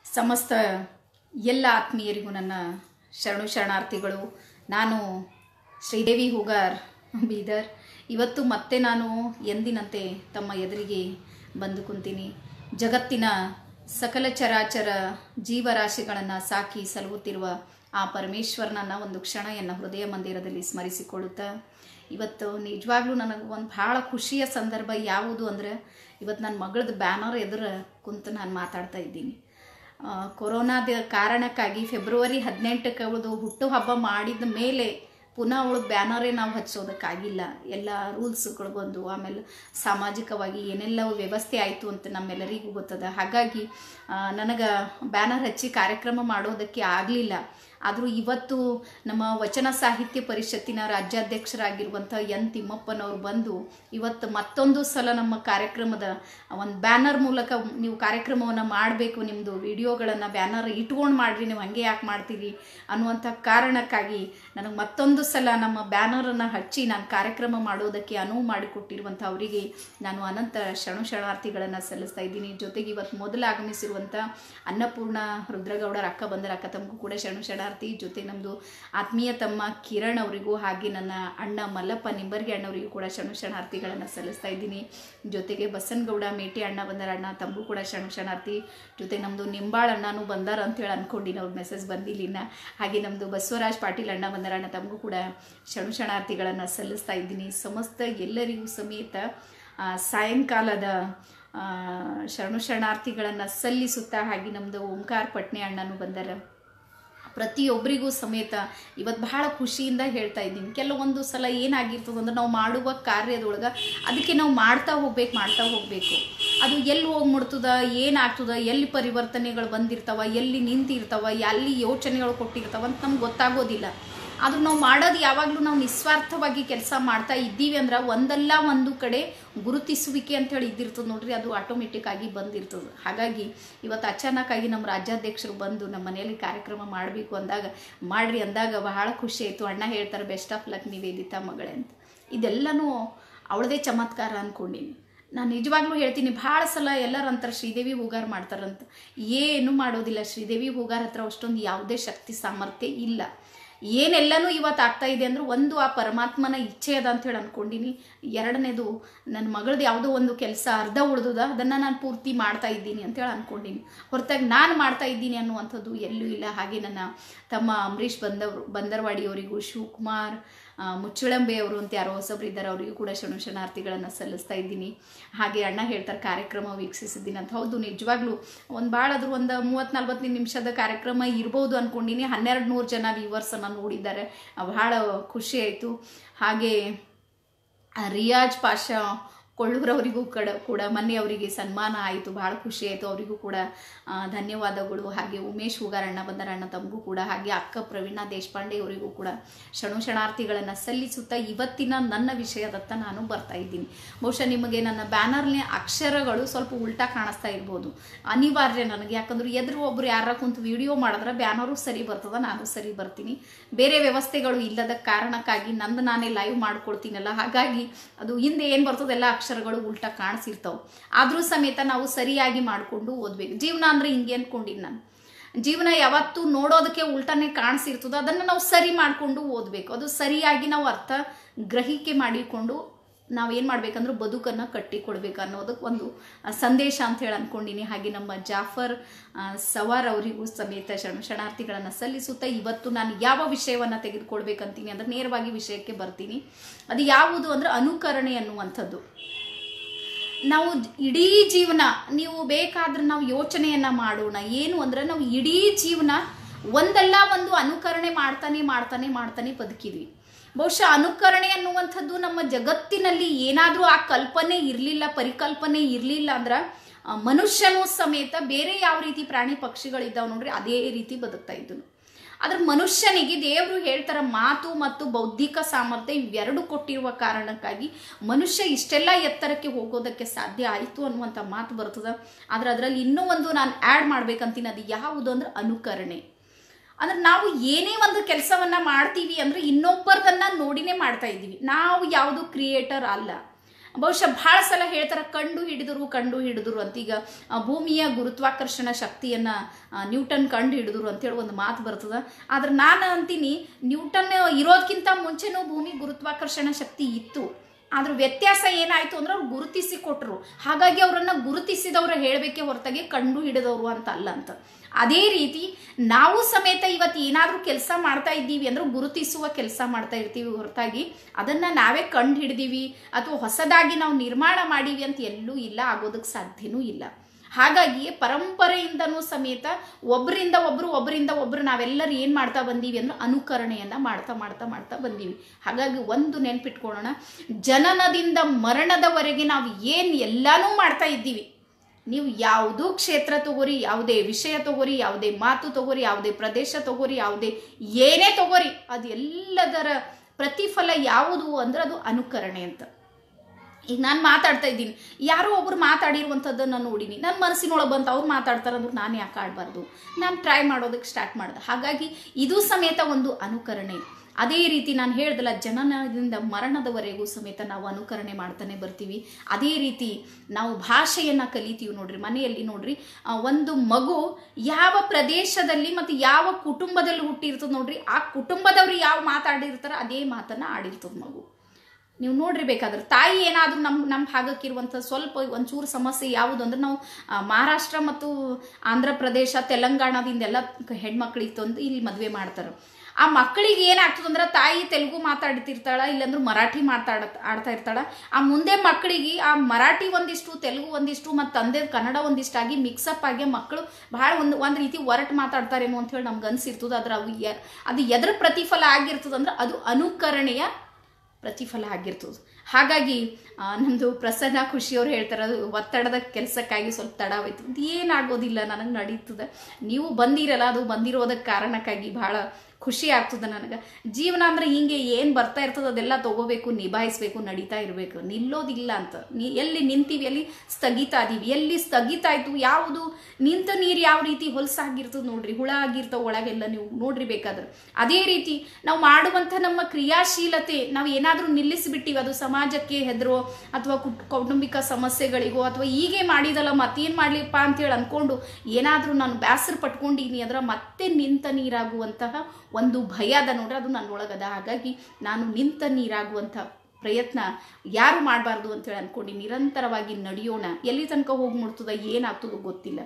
ಸಮಸ್ತ ಎಲ್ಲ ಆತ್ಮೀಯರಿಗೂ ನನ್ನ ಶರಣು ಶರಣಾರ್ಥಿಗಳು ನಾನು ಶ್ರೀದೇವಿ ಹೂಗಾರ್ ಬೀದರ್ ಇವತ್ತು ಮತ್ತೆ ನಾನು ಎಂದಿನಂತೆ ತಮ್ಮ ಎದುರಿಗೆ ಬಂದು ಕುಂತೀನಿ ಜಗತ್ತಿನ ಸಕಲ ಚರಾಚರ ಜೀವರಾಶಿಗಳನ್ನು ಸಾಕಿ ಸಲಹುತ್ತಿರುವ ಆ ಪರಮೇಶ್ವರನನ್ನ ಒಂದು ಕ್ಷಣ ಎನ್ನ ಹೃದಯ ಮಂದಿರದಲ್ಲಿ ಸ್ಮರಿಸಿಕೊಳ್ಳುತ್ತಾ ಇವತ್ತು ನಿಜವಾಗ್ಲೂ ನನಗೆ ಒಂದು ಭಾಳ ಖುಷಿಯ ಸಂದರ್ಭ ಯಾವುದು ಅಂದರೆ ಇವತ್ತು ನನ್ನ ಮಗಳದ್ದು ಬ್ಯಾನರ್ ಎದುರು ಕುಂತು ನಾನು ಮಾತಾಡ್ತಾ ಇದ್ದೀನಿ ಆ, ಕೊರೋನಾದ ಕಾರಣಕ್ಕಾಗಿ ಫೆಬ್ರವರಿ ಹದಿನೆಂಟಕ್ಕೆ ಅವಳದು ಹುಟ್ಟುಹಬ್ಬ ಮಾಡಿದ ಮೇಲೆ ಪುನಃ ಅವಳು ಬ್ಯಾನರೇ ನಾವು ಹಚ್ಚೋದಕ್ಕಾಗಿಲ್ಲ ಎಲ್ಲ ರೂಲ್ಸ್ಗಳು ಬಂದು ಆಮೇಲೆ ಸಾಮಾಜಿಕವಾಗಿ ಏನೆಲ್ಲ ವ್ಯವಸ್ಥೆ ಆಯಿತು ಅಂತ ನಮ್ಮೆಲ್ಲರಿಗೂ ಗೊತ್ತದ ಹಾಗಾಗಿ ನನಗೆ ಬ್ಯಾನರ್ ಹಚ್ಚಿ ಕಾರ್ಯಕ್ರಮ ಮಾಡೋದಕ್ಕೆ ಆಗಲಿಲ್ಲ ಆದರೂ ಇವತ್ತು ನಮ್ಮ ವಚನ ಸಾಹಿತ್ಯ ಪರಿಷತ್ತಿನ ರಾಜ್ಯಾಧ್ಯಕ್ಷರಾಗಿರುವಂಥ ಎನ್ ತಿಮ್ಮಪ್ಪನವರು ಬಂದು ಇವತ್ತು ಮತ್ತೊಂದು ಸಲ ನಮ್ಮ ಕಾರ್ಯಕ್ರಮದ ಒಂದು ಬ್ಯಾನರ್ ಮೂಲಕ ನೀವು ಕಾರ್ಯಕ್ರಮವನ್ನು ಮಾಡಬೇಕು ನಿಮ್ಮದು ವಿಡಿಯೋಗಳನ್ನು ಬ್ಯಾನರ್ ಇಟ್ಕೊಂಡು ಮಾಡಿರಿ ನೀವು ಹಂಗೆ ಯಾಕೆ ಮಾಡ್ತೀರಿ ಅನ್ನುವಂಥ ಕಾರಣಕ್ಕಾಗಿ ನನಗೆ ಮತ್ತೊಂದು ಸಲ ನಮ್ಮ ಬ್ಯಾನರನ್ನು ಹಚ್ಚಿ ನಾನು ಕಾರ್ಯಕ್ರಮ ಮಾಡೋದಕ್ಕೆ ಅನುವು ಮಾಡಿಕೊಟ್ಟಿರುವಂಥ ಅವರಿಗೆ ನಾನು ಅನಂತ ಶರಣು ಶರಣಾರ್ಥಿಗಳನ್ನು ಸಲ್ಲಿಸ್ತಾ ಇದ್ದೀನಿ ಜೊತೆಗೆ ಇವತ್ತು ಮೊದಲು ಆಗಮಿಸಿರುವಂಥ ಅನ್ನಪೂರ್ಣ ರುದ್ರಗೌಡರ ಅಕ್ಕ ಬಂದರ ಅಕ್ಕ ತಮಗೂ ಕೂಡ ಶರಣು ಶರಣಾರ್ಥಿ ಜೊತೆ ನಮ್ಮದು ಆತ್ಮೀಯ ತಮ್ಮ ಕಿರಣ್ ಅವರಿಗೂ ಹಾಗೆ ನನ್ನ ಅಣ್ಣ ಮಲ್ಲಪ್ಪ ನಿಂಬರ್ಗಿ ಅಣ್ಣವರಿಗೂ ಕೂಡ ಶರಣು ಶರಣಾರ್ಥಿಗಳನ್ನು ಸಲ್ಲಿಸ್ತಾ ಇದ್ದೀನಿ ಜೊತೆಗೆ ಬಸನಗೌಡ ಮೇಟಿ ಅಣ್ಣ ಬಂದಾರ ಅಣ್ಣ ತಮಗೂ ಕೂಡ ಶರಣು ಶರಣಾರ್ಥಿ ಜೊತೆ ನಮ್ಮದು ನಿಂಬಾಳ್ ಅಣ್ಣನೂ ಬಂದಾರ ಅಂತೇಳಿ ಅನ್ಕೊಂಡಿನಿ ಅವ್ರ ಮೆಸೇಜ್ ಬಂದಿಲ್ಲ ಇನ್ನ ಹಾಗೆ ನಮ್ಮದು ಬಸವರಾಜ್ ಪಾಟೀಲ್ ಅಣ್ಣ ಬಂದಾರ ಅಣ್ಣ ತಮಗೂ ಕೂಡ ಶರಣು ಶರಣಾರ್ಥಿಗಳನ್ನು ಸಲ್ಲಿಸ್ತಾ ಇದ್ದೀನಿ ಸಮಸ್ತ ಎಲ್ಲರಿಗೂ ಸಮೇತ ಆ, ಸಾಯಂಕಾಲದ ಆ, ಶರಣು ಶರಣಾರ್ಥಿಗಳನ್ನು ಸಲ್ಲಿಸುತ್ತಾ ಹಾಗೆ ನಮ್ಮದು ಓಂಕಾರ ಪಟ್ನೆ ಅಣ್ಣನೂ ಬಂದಾರ ಪ್ರತಿಯೊಬ್ಬರಿಗೂ ಸಮೇತ ಇವತ್ತು ಬಹಳ ಖುಷಿಯಿಂದ ಹೇಳ್ತಾ ಇದ್ದೀನಿ ಕೆಲವೊಂದು ಸಲ ಏನಾಗಿರ್ತದೆ ಅಂದ್ರೆ ನಾವು ಮಾಡುವ ಕಾರ್ಯದೊಳಗೆ ಅದಕ್ಕೆ ನಾವು ಮಾಡ್ತಾ ಹೋಗ್ಬೇಕು ಮಾಡ್ತಾ ಹೋಗಬೇಕು ಅದು ಎಲ್ಲಿ ಹೋಗಿ ಮುಡ್ತದ ಏನಾಗ್ತದ ಎಲ್ಲಿ ಪರಿವರ್ತನೆಗಳು ಬಂದಿರ್ತಾವ ಎಲ್ಲಿ ನಿಂತಿರ್ತಾವ ಎಲ್ಲಿ ಯೋಚನೆಗಳು ಕೊಟ್ಟಿರ್ತಾವ ಅಂತ ನಮ್ಗೆ ಗೊತ್ತಾಗೋದಿಲ್ಲ ಆದ್ರೂ ನಾವು ಮಾಡೋದು ಯಾವಾಗಲೂ ನಾವು ನಿಸ್ವಾರ್ಥವಾಗಿ ಕೆಲಸ ಮಾಡ್ತಾ ಇದ್ದೀವಿ ಅಂದ್ರೆ ಒಂದಲ್ಲ ಒಂದು ಕಡೆ ಗುರುತಿಸುವಿಕೆ ಅಂತ ಹೇಳಿ ಇದ್ದಿರ್ತದೆ ನೋಡ್ರಿ ಅದು ಆಟೋಮೆಟಿಕ್ ಆಗಿ ಬಂದಿರ್ತದೆ ಹಾಗಾಗಿ ಇವತ್ತು ಅಚಾನಕ್ ಆಗಿ ನಮ್ಮ ರಾಜ್ಯಾಧ್ಯಕ್ಷರು ಬಂದು ನಮ್ಮ ಮನೆಯಲ್ಲಿ ಕಾರ್ಯಕ್ರಮ ಮಾಡಬೇಕು ಅಂದಾಗ ಮಾಡ್ರಿ ಅಂದಾಗ ಬಹಳ ಖುಷಿ ಆಯಿತು ಅಣ್ಣ ಹೇಳ್ತಾರೆ ಬೆಸ್ಟ್ ಆಫ್ ಲಕ್ ನಿವೇದಿತಾ ಮಗಳೇ ಅಂತ ಇದೆಲ್ಲನೂ ಅವಳದೇ ಚಮತ್ಕಾರ ಅಂದ್ಕೊಂಡೀನಿ ನಾನು ನಿಜವಾಗ್ಲೂ ಹೇಳ್ತೀನಿ ಭಾಳ ಸಲ ಎಲ್ಲರ ಅಂತಾರೆ ಶ್ರೀದೇವಿ ಹೂಗಾರ್ ಮಾಡ್ತಾರಂತ ಏನು ಮಾಡೋದಿಲ್ಲ ಶ್ರೀದೇವಿ ಹೂಗಾರ್ ಹತ್ರ ಅಷ್ಟೊಂದು ಯಾವುದೇ ಶಕ್ತಿ ಸಾಮರ್ಥ್ಯ ಇಲ್ಲ ಏನೆಲ್ಲನೂ ಇವತ್ತು ಆಗ್ತಾ ಇದೆ ಅಂದ್ರೆ ಒಂದು ಆ ಪರಮಾತ್ಮನ ಇಚ್ಛೆ ಅದ ಅಂತ ಹೇಳಿ ಅನ್ಕೊಂಡಿನಿ ಎರಡನೇದು ನನ್ನ ಮಗಳದ್ದು ಯಾವುದೋ ಒಂದು ಕೆಲಸ ಅರ್ಧ ಉಳ್ದದ ಅದನ್ನು ನಾನು ಪೂರ್ತಿ ಮಾಡ್ತಾ ಇದ್ದೀನಿ ಅಂತೇಳಿ ಅನ್ಕೊಂಡಿನಿ ಹೊರತಾಗಿ ನಾನು ಮಾಡ್ತಾ ಇದ್ದೀನಿ ಅನ್ನುವಂಥದ್ದು ಎಲ್ಲೂ ಇಲ್ಲ ಹಾಗೆ ನನ್ನ ತಮ್ಮ ಅಂಬರೀಷ್ ಬಂದವರು ಬಂದರ್ವಾಡಿಯವರಿಗೂ ಶಿವಕುಮಾರ್ ಆ, ಮುಚ್ಚಳಂಬೆ ಅವರು ಅಂತ ಯಾರೋ ಹೊಸಬ್ರು ಇದ್ದಾರೆ ಅವರಿಗೂ ಕೂಡ ಶರಣು ಶರಣಾರ್ಥಿಗಳನ್ನು ಸಲ್ಲಿಸ್ತಾ ಇದ್ದೀನಿ ಹಾಗೆ ಅಣ್ಣ ಹೇಳ್ತಾರೆ ಕಾರ್ಯಕ್ರಮ ವೀಕ್ಷಿಸಿದ್ದೀನಿ ಅಂತ ಹೌದು ನಿಜವಾಗ್ಲೂ ಒಂದು ಭಾಳ ಆದ್ರೂ ಒಂದು ಮೂವತ್ತು ನಲ್ವತ್ತು ನಿಮಿಷದ ಕಾರ್ಯಕ್ರಮ ಇರ್ಬೋದು ಅಂದ್ಕೊಂಡಿನಿ ಹನ್ನೆರಡು ನೂರು ಜನ ವ್ಯೂವರ್ಸನ್ನು ನೋಡಿದ್ದಾರೆ ಭಾಳ ಖುಷಿ ಆಯಿತು ಹಾಗೆ ಆ, ರಿಯಾಜ್ ಪಾಷಾ ಕೊಳ್ಳೂರವರಿಗೂ ಕಡ ಕೂಡ ಮೊನ್ನೆ ಅವರಿಗೆ ಸನ್ಮಾನ ಆಯಿತು ಭಾಳ ಖುಷಿ ಆಯಿತು ಅವರಿಗೂ ಕೂಡ ಆ, ಧನ್ಯವಾದಗಳು ಹಾಗೆ ಉಮೇಶ್ ಹೂಗಾರಣ್ಣ ಬಂದರಣ್ಣ ತಮಗೂ ಕೂಡ ಹಾಗೆ ಅಕ್ಕ ಪ್ರವೀಣ ದೇಶಪಾಂಡೆ ಅವರಿಗೂ ಕೂಡ ಶಣು ಶರಣಾರ್ಥಿಗಳನ್ನು ಸಲ್ಲಿಸುತ್ತಾ ಇವತ್ತಿನ ನನ್ನ ವಿಷಯದತ್ತ ನಾನು ಬರ್ತಾ ಇದ್ದೀನಿ ಬಹುಶಃ ನಿಮಗೆ ನನ್ನ ಬ್ಯಾನರ್ನ ಅಕ್ಷರಗಳು ಸ್ವಲ್ಪ ಉಲ್ಟಾ ಕಾಣಿಸ್ತಾ ಇರ್ಬೋದು ಅನಿವಾರ್ಯ ನನಗೆ ಯಾಕಂದ್ರೆ ಎದುರು ಒಬ್ರು ಯಾರ ಕುಂತು ವಿಡಿಯೋ ಮಾಡಿದ್ರೆ ಬ್ಯಾನರು ಸರಿ ಬರ್ತದ ನಾನು ಸರಿ ಬರ್ತೀನಿ ಬೇರೆ ವ್ಯವಸ್ಥೆಗಳು ಇಲ್ಲದ ಕಾರಣಕ್ಕಾಗಿ ನಂದು ನಾನೇ ಲೈವ್ ಮಾಡ್ಕೊಳ್ತೀನಲ್ಲ ಹಾಗಾಗಿ ಅದು ಹಿಂದೆ ಏನು ಬರ್ತದೆಲ್ಲ ಅಕ್ಷರಗಳು ಉಲ್ಟಾ ಕಾಣಿಸಿರ್ತಾವೆ ಆದರೂ ಸಮೇತ ನಾವು ಸರಿಯಾಗಿ ಮಾಡಿಕೊಂಡು ಓದ್ಬೇಕು ಜೀವನ ಅಂದ್ರೆ ಹಿಂಗೆ ಅನ್ಕೊಂಡಿನಿ ನಾನು ಜೀವನ ಯಾವತ್ತೂ ನೋಡೋದಕ್ಕೆ ಉಲ್ಟಾನೇ ಕಾಣಿಸಿರ್ತದೆ ಅದನ್ನು ನಾವು ಸರಿ ಮಾಡಿಕೊಂಡು ಓದಬೇಕು ಅದು ಸರಿಯಾಗಿ ನಾವು ಅರ್ಥ ಗ್ರಹಿಕೆ ಮಾಡಿಕೊಂಡು ನಾವೇನು ಮಾಡ್ಬೇಕಂದ್ರೆ ಬದುಕನ್ನು ಕಟ್ಟಿಕೊಡ್ಬೇಕು ಅನ್ನೋದಕ್ಕೆ ಒಂದು ಆ, ಸಂದೇಶ ಅಂತ ಹೇಳಿ ಅನ್ಕೊಂಡಿನಿ ಹಾಗೆ ನಮ್ಮ ಜಾಫರ್ ಆ, ಸವಾರ್ ಅವರಿಗೂ ಸಮೇತ ಶರಣ ಶರಣಾರ್ಥಿಗಳನ್ನು ಸಲ್ಲಿಸುತ್ತಾ ಇವತ್ತು ನಾನು ಯಾವ ವಿಷಯವನ್ನು ತೆಗೆದುಕೊಳ್ಬೇಕಂತೀನಿ ಅಂದ್ರೆ ನೇರವಾಗಿ ವಿಷಯಕ್ಕೆ ಬರ್ತೀನಿ ಅದು ಯಾವುದು ಅಂದ್ರೆ ಅನುಕರಣೆ ಅನ್ನುವಂಥದ್ದು ನಾವು ಇಡೀ ಜೀವನ ನೀವು ಬೇಕಾದ್ರೆ ನಾವು ಯೋಚನೆಯನ್ನ ಮಾಡೋಣ ಏನು ಅಂದ್ರೆ ನಾವು ಇಡೀ ಜೀವನ ಒಂದಲ್ಲ ಒಂದು ಅನುಕರಣೆ ಮಾಡ್ತಾನೆ ಮಾಡ್ತಾನೆ ಮಾಡ್ತಾನೆ ಬದುಕಿದ್ವಿ ಬಹುಶಃ ಅನುಕರಣೆ ಅನ್ನುವಂಥದ್ದು ನಮ್ಮ ಜಗತ್ತಿನಲ್ಲಿ ಏನಾದರೂ ಆ ಕಲ್ಪನೆ ಇರಲಿಲ್ಲ ಪರಿಕಲ್ಪನೆ ಇರಲಿಲ್ಲ ಅಂದ್ರೆ ಆ, ಮನುಷ್ಯನೂ ಸಮೇತ ಬೇರೆ ಯಾವ ರೀತಿ ಪ್ರಾಣಿ ಪಕ್ಷಿಗಳಿದ್ದಾವೆ ನೋಡ್ರಿ ಅದೇ ರೀತಿ ಬದುಕ್ತಾ ಇದ್ದನು ಆದ್ರೆ ಮನುಷ್ಯನಿಗೆ ದೇವರು ಹೇಳ್ತಾರ ಮಾತು ಮತ್ತು ಬೌದ್ಧಿಕ ಸಾಮರ್ಥ್ಯ ಇವೆರಡು ಕೊಟ್ಟಿರುವ ಕಾರಣಕ್ಕಾಗಿ ಮನುಷ್ಯ ಇಷ್ಟೆಲ್ಲ ಎತ್ತರಕ್ಕೆ ಹೋಗೋದಕ್ಕೆ ಸಾಧ್ಯ ಆಯಿತು ಅನ್ನುವಂಥ ಮಾತು ಬರ್ತದ ಆದ್ರೆ ಅದರಲ್ಲಿ ಇನ್ನೂ ಒಂದು ನಾನು ಆ್ಯಡ್ ಮಾಡ್ಬೇಕಂತೀನಿ ಅದು ಯಾವುದು ಅಂದ್ರೆ ಅನುಕರಣೆ ಅಂದ್ರೆ ನಾವು ಏನೇ ಒಂದು ಕೆಲಸವನ್ನ ಮಾಡ್ತೀವಿ ಅಂದ್ರೆ ಇನ್ನೊಬ್ಬರದನ್ನ ನೋಡಿನೇ ಮಾಡ್ತಾ ಇದ್ದೀವಿ ನಾವು ಯಾವುದು ಕ್ರಿಯೇಟರ್ ಅಲ್ಲ ಬಹುಶಃ ಭಾಳ ಸಲ ಹೇಳ್ತಾರೆ ಕಂಡು ಹಿಡಿದರು ಕಂಡು ಹಿಡಿದರು ಅಂತ ಈಗ ಆ, ಭೂಮಿಯ ಗುರುತ್ವಾಕರ್ಷಣ ಶಕ್ತಿಯನ್ನ ಆ, ನ್ಯೂಟನ್ ಕಂಡು ಹಿಡಿದ್ರು ಅಂತೇಳಿ ಒಂದು ಮಾತು ಬರ್ತದ ಆದ್ರೆ ನಾನು ಅಂತೀನಿ ನ್ಯೂಟನ್ ಇರೋದಕ್ಕಿಂತ ಮುಂಚೆನೂ ಭೂಮಿ ಗುರುತ್ವಾಕರ್ಷಣ ಶಕ್ತಿ ಇತ್ತು ಆದ್ರ ವ್ಯತ್ಯಾಸ ಏನಾಯ್ತು ಅಂದ್ರೆ ಅವ್ರು ಗುರುತಿಸಿ ಕೊಟ್ರು ಹಾಗಾಗಿ ಅವರನ್ನ ಗುರುತಿಸಿದವರು ಹೇಳಬೇಕೆ ಹೊರತಾಗಿ ಕಂಡು ಹಿಡಿದವರು ಅಂತ ಅಲ್ಲ ಅಂತ ಅದೇ ರೀತಿ ನಾವು ಸಮೇತ ಇವತ್ತು ಏನಾದರೂ ಕೆಲಸ ಮಾಡ್ತಾ ಇದ್ದೀವಿ ಅಂದ್ರೆ ಗುರುತಿಸುವ ಕೆಲಸ ಮಾಡ್ತಾ ಇರ್ತೀವಿ ಹೊರತಾಗಿ ಅದನ್ನ ನಾವೇ ಕಂಡು ಹಿಡಿದೀವಿ ಅಥವಾ ಹೊಸದಾಗಿ ನಾವು ನಿರ್ಮಾಣ ಮಾಡೀವಿ ಅಂತ ಎಲ್ಲೂ ಇಲ್ಲ ಆಗೋದಕ್ಕೆ ಸಾಧ್ಯನೂ ಇಲ್ಲ ಹಾಗಾಗಿ ಪರಂಪರೆಯಿಂದನೂ ಸಮೇತ ಒಬ್ಬರಿಂದ ಒಬ್ರು ಒಬ್ಬರಿಂದ ಒಬ್ರು ನಾವೆಲ್ಲರೂ ಏನು ಮಾಡ್ತಾ ಬಂದೀವಿ ಅಂದ್ರೆ ಅನುಕರಣೆಯನ್ನ ಮಾಡ್ತಾ ಮಾಡ್ತಾ ಮಾಡ್ತಾ ಬಂದೀವಿ ಹಾಗಾಗಿ ಒಂದು ನೆನ್ಪಿಟ್ಕೊಳ್ಳೋಣ ಜನನದಿಂದ ಮರಣದವರೆಗೆ ನಾವು ಏನು ಎಲ್ಲಾನು ಮಾಡ್ತಾ ಇದ್ದೀವಿ ನೀವು ಯಾವುದೂ ಕ್ಷೇತ್ರ ತಗೋರಿ ಯಾವುದೇ ವಿಷಯ ತಗೋರಿ ಯಾವುದೇ ಮಾತು ತಗೋರಿ ಯಾವುದೇ ಪ್ರದೇಶ ತಗೋರಿ ಯಾವುದೇ ಏನೇ ತಗೋರಿ ಅದು ಎಲ್ಲದರ ಪ್ರತಿಫಲ ಯಾವುದು ಅಂದ್ರೆ ಅದು ಅನುಕರಣೆ ಅಂತ ಈಗ ನಾನು ಮಾತಾಡ್ತಾ ಇದ್ದೀನಿ ಯಾರೋ ಒಬ್ರು ಮಾತಾಡಿರುವಂಥದ್ದನ್ನು ನೋಡೀನಿ ನನ್ನ ಮನಸ್ಸಿನೊಳಗೆ ಬಂತು ಅವ್ರು ಮಾತಾಡ್ತಾರೆ ಅಂದ್ರೆ ನಾನು ಯಾಕೆ ಆಡಬಾರ್ದು ನಾನು ಟ್ರೈ ಮಾಡೋದಕ್ಕೆ ಸ್ಟಾರ್ಟ್ ಮಾಡಿದೆ ಹಾಗಾಗಿ ಇದು ಸಮೇತ ಒಂದು ಅನುಕರಣೆ ಅದೇ ರೀತಿ ನಾನು ಹೇಳ್ದಲ್ಲ ಜನನದಿಂದ ಮರಣದವರೆಗೂ ಸಮೇತ ನಾವು ಅನುಕರಣೆ ಮಾಡ್ತಾನೆ ಬರ್ತೀವಿ ಅದೇ ರೀತಿ ನಾವು ಭಾಷೆಯನ್ನು ಕಲಿತೀವಿ ನೋಡ್ರಿ ಮನೆಯಲ್ಲಿ ನೋಡ್ರಿ ಆ, ಒಂದು ಮಗು ಯಾವ ಪ್ರದೇಶದಲ್ಲಿ ಮತ್ತು ಯಾವ ಕುಟುಂಬದಲ್ಲಿ ಹುಟ್ಟಿರ್ತದೆ ನೋಡ್ರಿ ಆ ಕುಟುಂಬದವ್ರು ಯಾವ ಮಾತಾಡಿರ್ತಾರೋ ಅದೇ ಮಾತನ್ನು ಆಡಿರ್ತದೆ ಮಗು ನೀವು ನೋಡ್ರಿ ಬೇಕಾದ್ರೆ ತಾಯಿ ಏನಾದರೂ ನಮ್ಮ ನಮ್ಮ ಭಾಗಕ್ಕಿರುವಂಥ ಸ್ವಲ್ಪ ಒಂಚೂರು ಸಮಸ್ಯೆ ಯಾವುದು ಅಂದ್ರೆ ನಾವು ಆ, ಮಹಾರಾಷ್ಟ್ರ ಮತ್ತು ಆಂಧ್ರ ಪ್ರದೇಶ ತೆಲಂಗಾಣದಿಂದೆಲ್ಲ ಹೆಣ್ಮಕ್ಳಿಗೆ ತಂದು ಇಲ್ಲಿ ಮದುವೆ ಮಾಡ್ತಾರೆ ಆ ಮಕ್ಕಳಿಗೆ ಏನಾಗ್ತದೆ ಅಂದ್ರೆ ತಾಯಿ ತೆಲುಗು ಮಾತಾಡ್ತಿರ್ತಾಳ ಇಲ್ಲಾಂದ್ರೆ ಮರಾಠಿ ಮಾತಾಡ ಆಡ್ತಾ ಇರ್ತಾಳ ಆ ಮುಂದೆ ಮಕ್ಕಳಿಗೆ ಆ ಮರಾಠಿ ಒಂದಿಷ್ಟು ತೆಲುಗು ಒಂದಿಷ್ಟು ಮತ್ತು ತಂದೆ ಕನ್ನಡ ಒಂದಿಷ್ಟಾಗಿ ಮಿಕ್ಸಪ್ ಆಗಿ ಮಕ್ಕಳು ಭಾಳ ಒಂದು ಒಂದು ರೀತಿ ಒರಟು ಮಾತಾಡ್ತಾರೇನೋ ಅಂತ ಹೇಳಿ ನಮ್ಗೆ ಅನ್ಸಿರ್ತದೆ ಅದ್ರ ಅವು ಯ- ಅದು ಎದ್ರ ಪ್ರತಿಫಲ ಆಗಿರ್ತದೆ ಅಂದ್ರೆ ಅದು ಅನುಕರಣೆಯ ಪ್ರತಿಫಲ ಆಗಿರ್ತದೆ ಹಾಗಾಗಿ ಆ, ನಮ್ದು ಪ್ರಸನ್ನ ಖುಷಿಯವ್ರು ಹೇಳ್ತಾರೆ ಅದು ಒತ್ತಡದ ಕೆಲಸಕ್ಕಾಗಿ ಸ್ವಲ್ಪ ತಡವಾಯ್ತು ಅದು ಏನಾಗೋದಿಲ್ಲ ನನಗೆ ನಡೀತದೆ ನೀವು ಬಂದಿರಲ್ಲ ಅದು ಬಂದಿರೋದಕ್ಕೆ ಕಾರಣಕ್ಕಾಗಿ ಭಾಳ ಖುಷಿ ಆಗ್ತದೆ ನನಗೆ ಜೀವನ ಅಂದ್ರೆ ಹಿಂಗೆ ಏನು ಬರ್ತಾ ಇರ್ತದೆ ಅದೆಲ್ಲ ತಗೋಬೇಕು ನಿಭಾಯಿಸ್ಬೇಕು ನಡೀತಾ ಇರಬೇಕು ನಿಲ್ಲೋದಿಲ್ಲ ಅಂತ ನೀ ಎಲ್ಲಿ ನಿಂತೀವಿ ಎಲ್ಲಿ ಸ್ಥಗಿತ ಅದೀವಿ ಎಲ್ಲಿ ಸ್ಥಗಿತ ಆಯ್ತು ಯಾವುದು ನಿಂತ ನೀರು ಯಾವ ರೀತಿ ಹೊಲಸಾಗಿರ್ತದೆ ನೋಡ್ರಿ ಹುಳ ಆಗಿರ್ತಾವ ಒಳಗೆಲ್ಲ ನೀವು ನೋಡ್ರಿ ಬೇಕಾದ್ರೆ ಅದೇ ರೀತಿ ನಾವು ಮಾಡುವಂಥ ನಮ್ಮ ಕ್ರಿಯಾಶೀಲತೆ ನಾವು ಏನಾದರೂ ನಿಲ್ಲಿಸಿಬಿಟ್ಟಿವಿ ಅದು ಸಮಾಜಕ್ಕೆ ಹೆದರೋ ಅಥವಾ ಕುಟ್ ಕೌಟುಂಬಿಕ ಸಮಸ್ಯೆಗಳಿಗೋ ಅಥವಾ ಹೀಗೆ ಮಾಡಿದಲ್ಲ ಮತ್ತೇನು ಮಾಡ್ಲಿಪ್ಪ ಅಂತೇಳಿ ಅನ್ಕೊಂಡು ಏನಾದರೂ ನಾನು ಬೇಸರ ಪಟ್ಕೊಂಡಿನಿ ಅದರ ಮತ್ತೆ ನಿಂತ ನೀರಾಗುವಂತಹ ಒಂದು ಭಯ ಅದ ನೋಡ್ರಿ ಅದು ನನ್ನೊಳಗದ ಹಾಗಾಗಿ ನಾನು ನಿಂತ ನೀರಾಗುವಂಥ ಪ್ರಯತ್ನ ಯಾರು ಮಾಡಬಾರ್ದು ಅಂತೇಳಿ ಅನ್ಕೊಂಡು ನಿರಂತರವಾಗಿ ನಡೆಯೋಣ ಎಲ್ಲಿ ತನಕ ಹೋಗಿ ಮುಟ್ತದ ಏನಾಗ್ತದೋ ಗೊತ್ತಿಲ್ಲ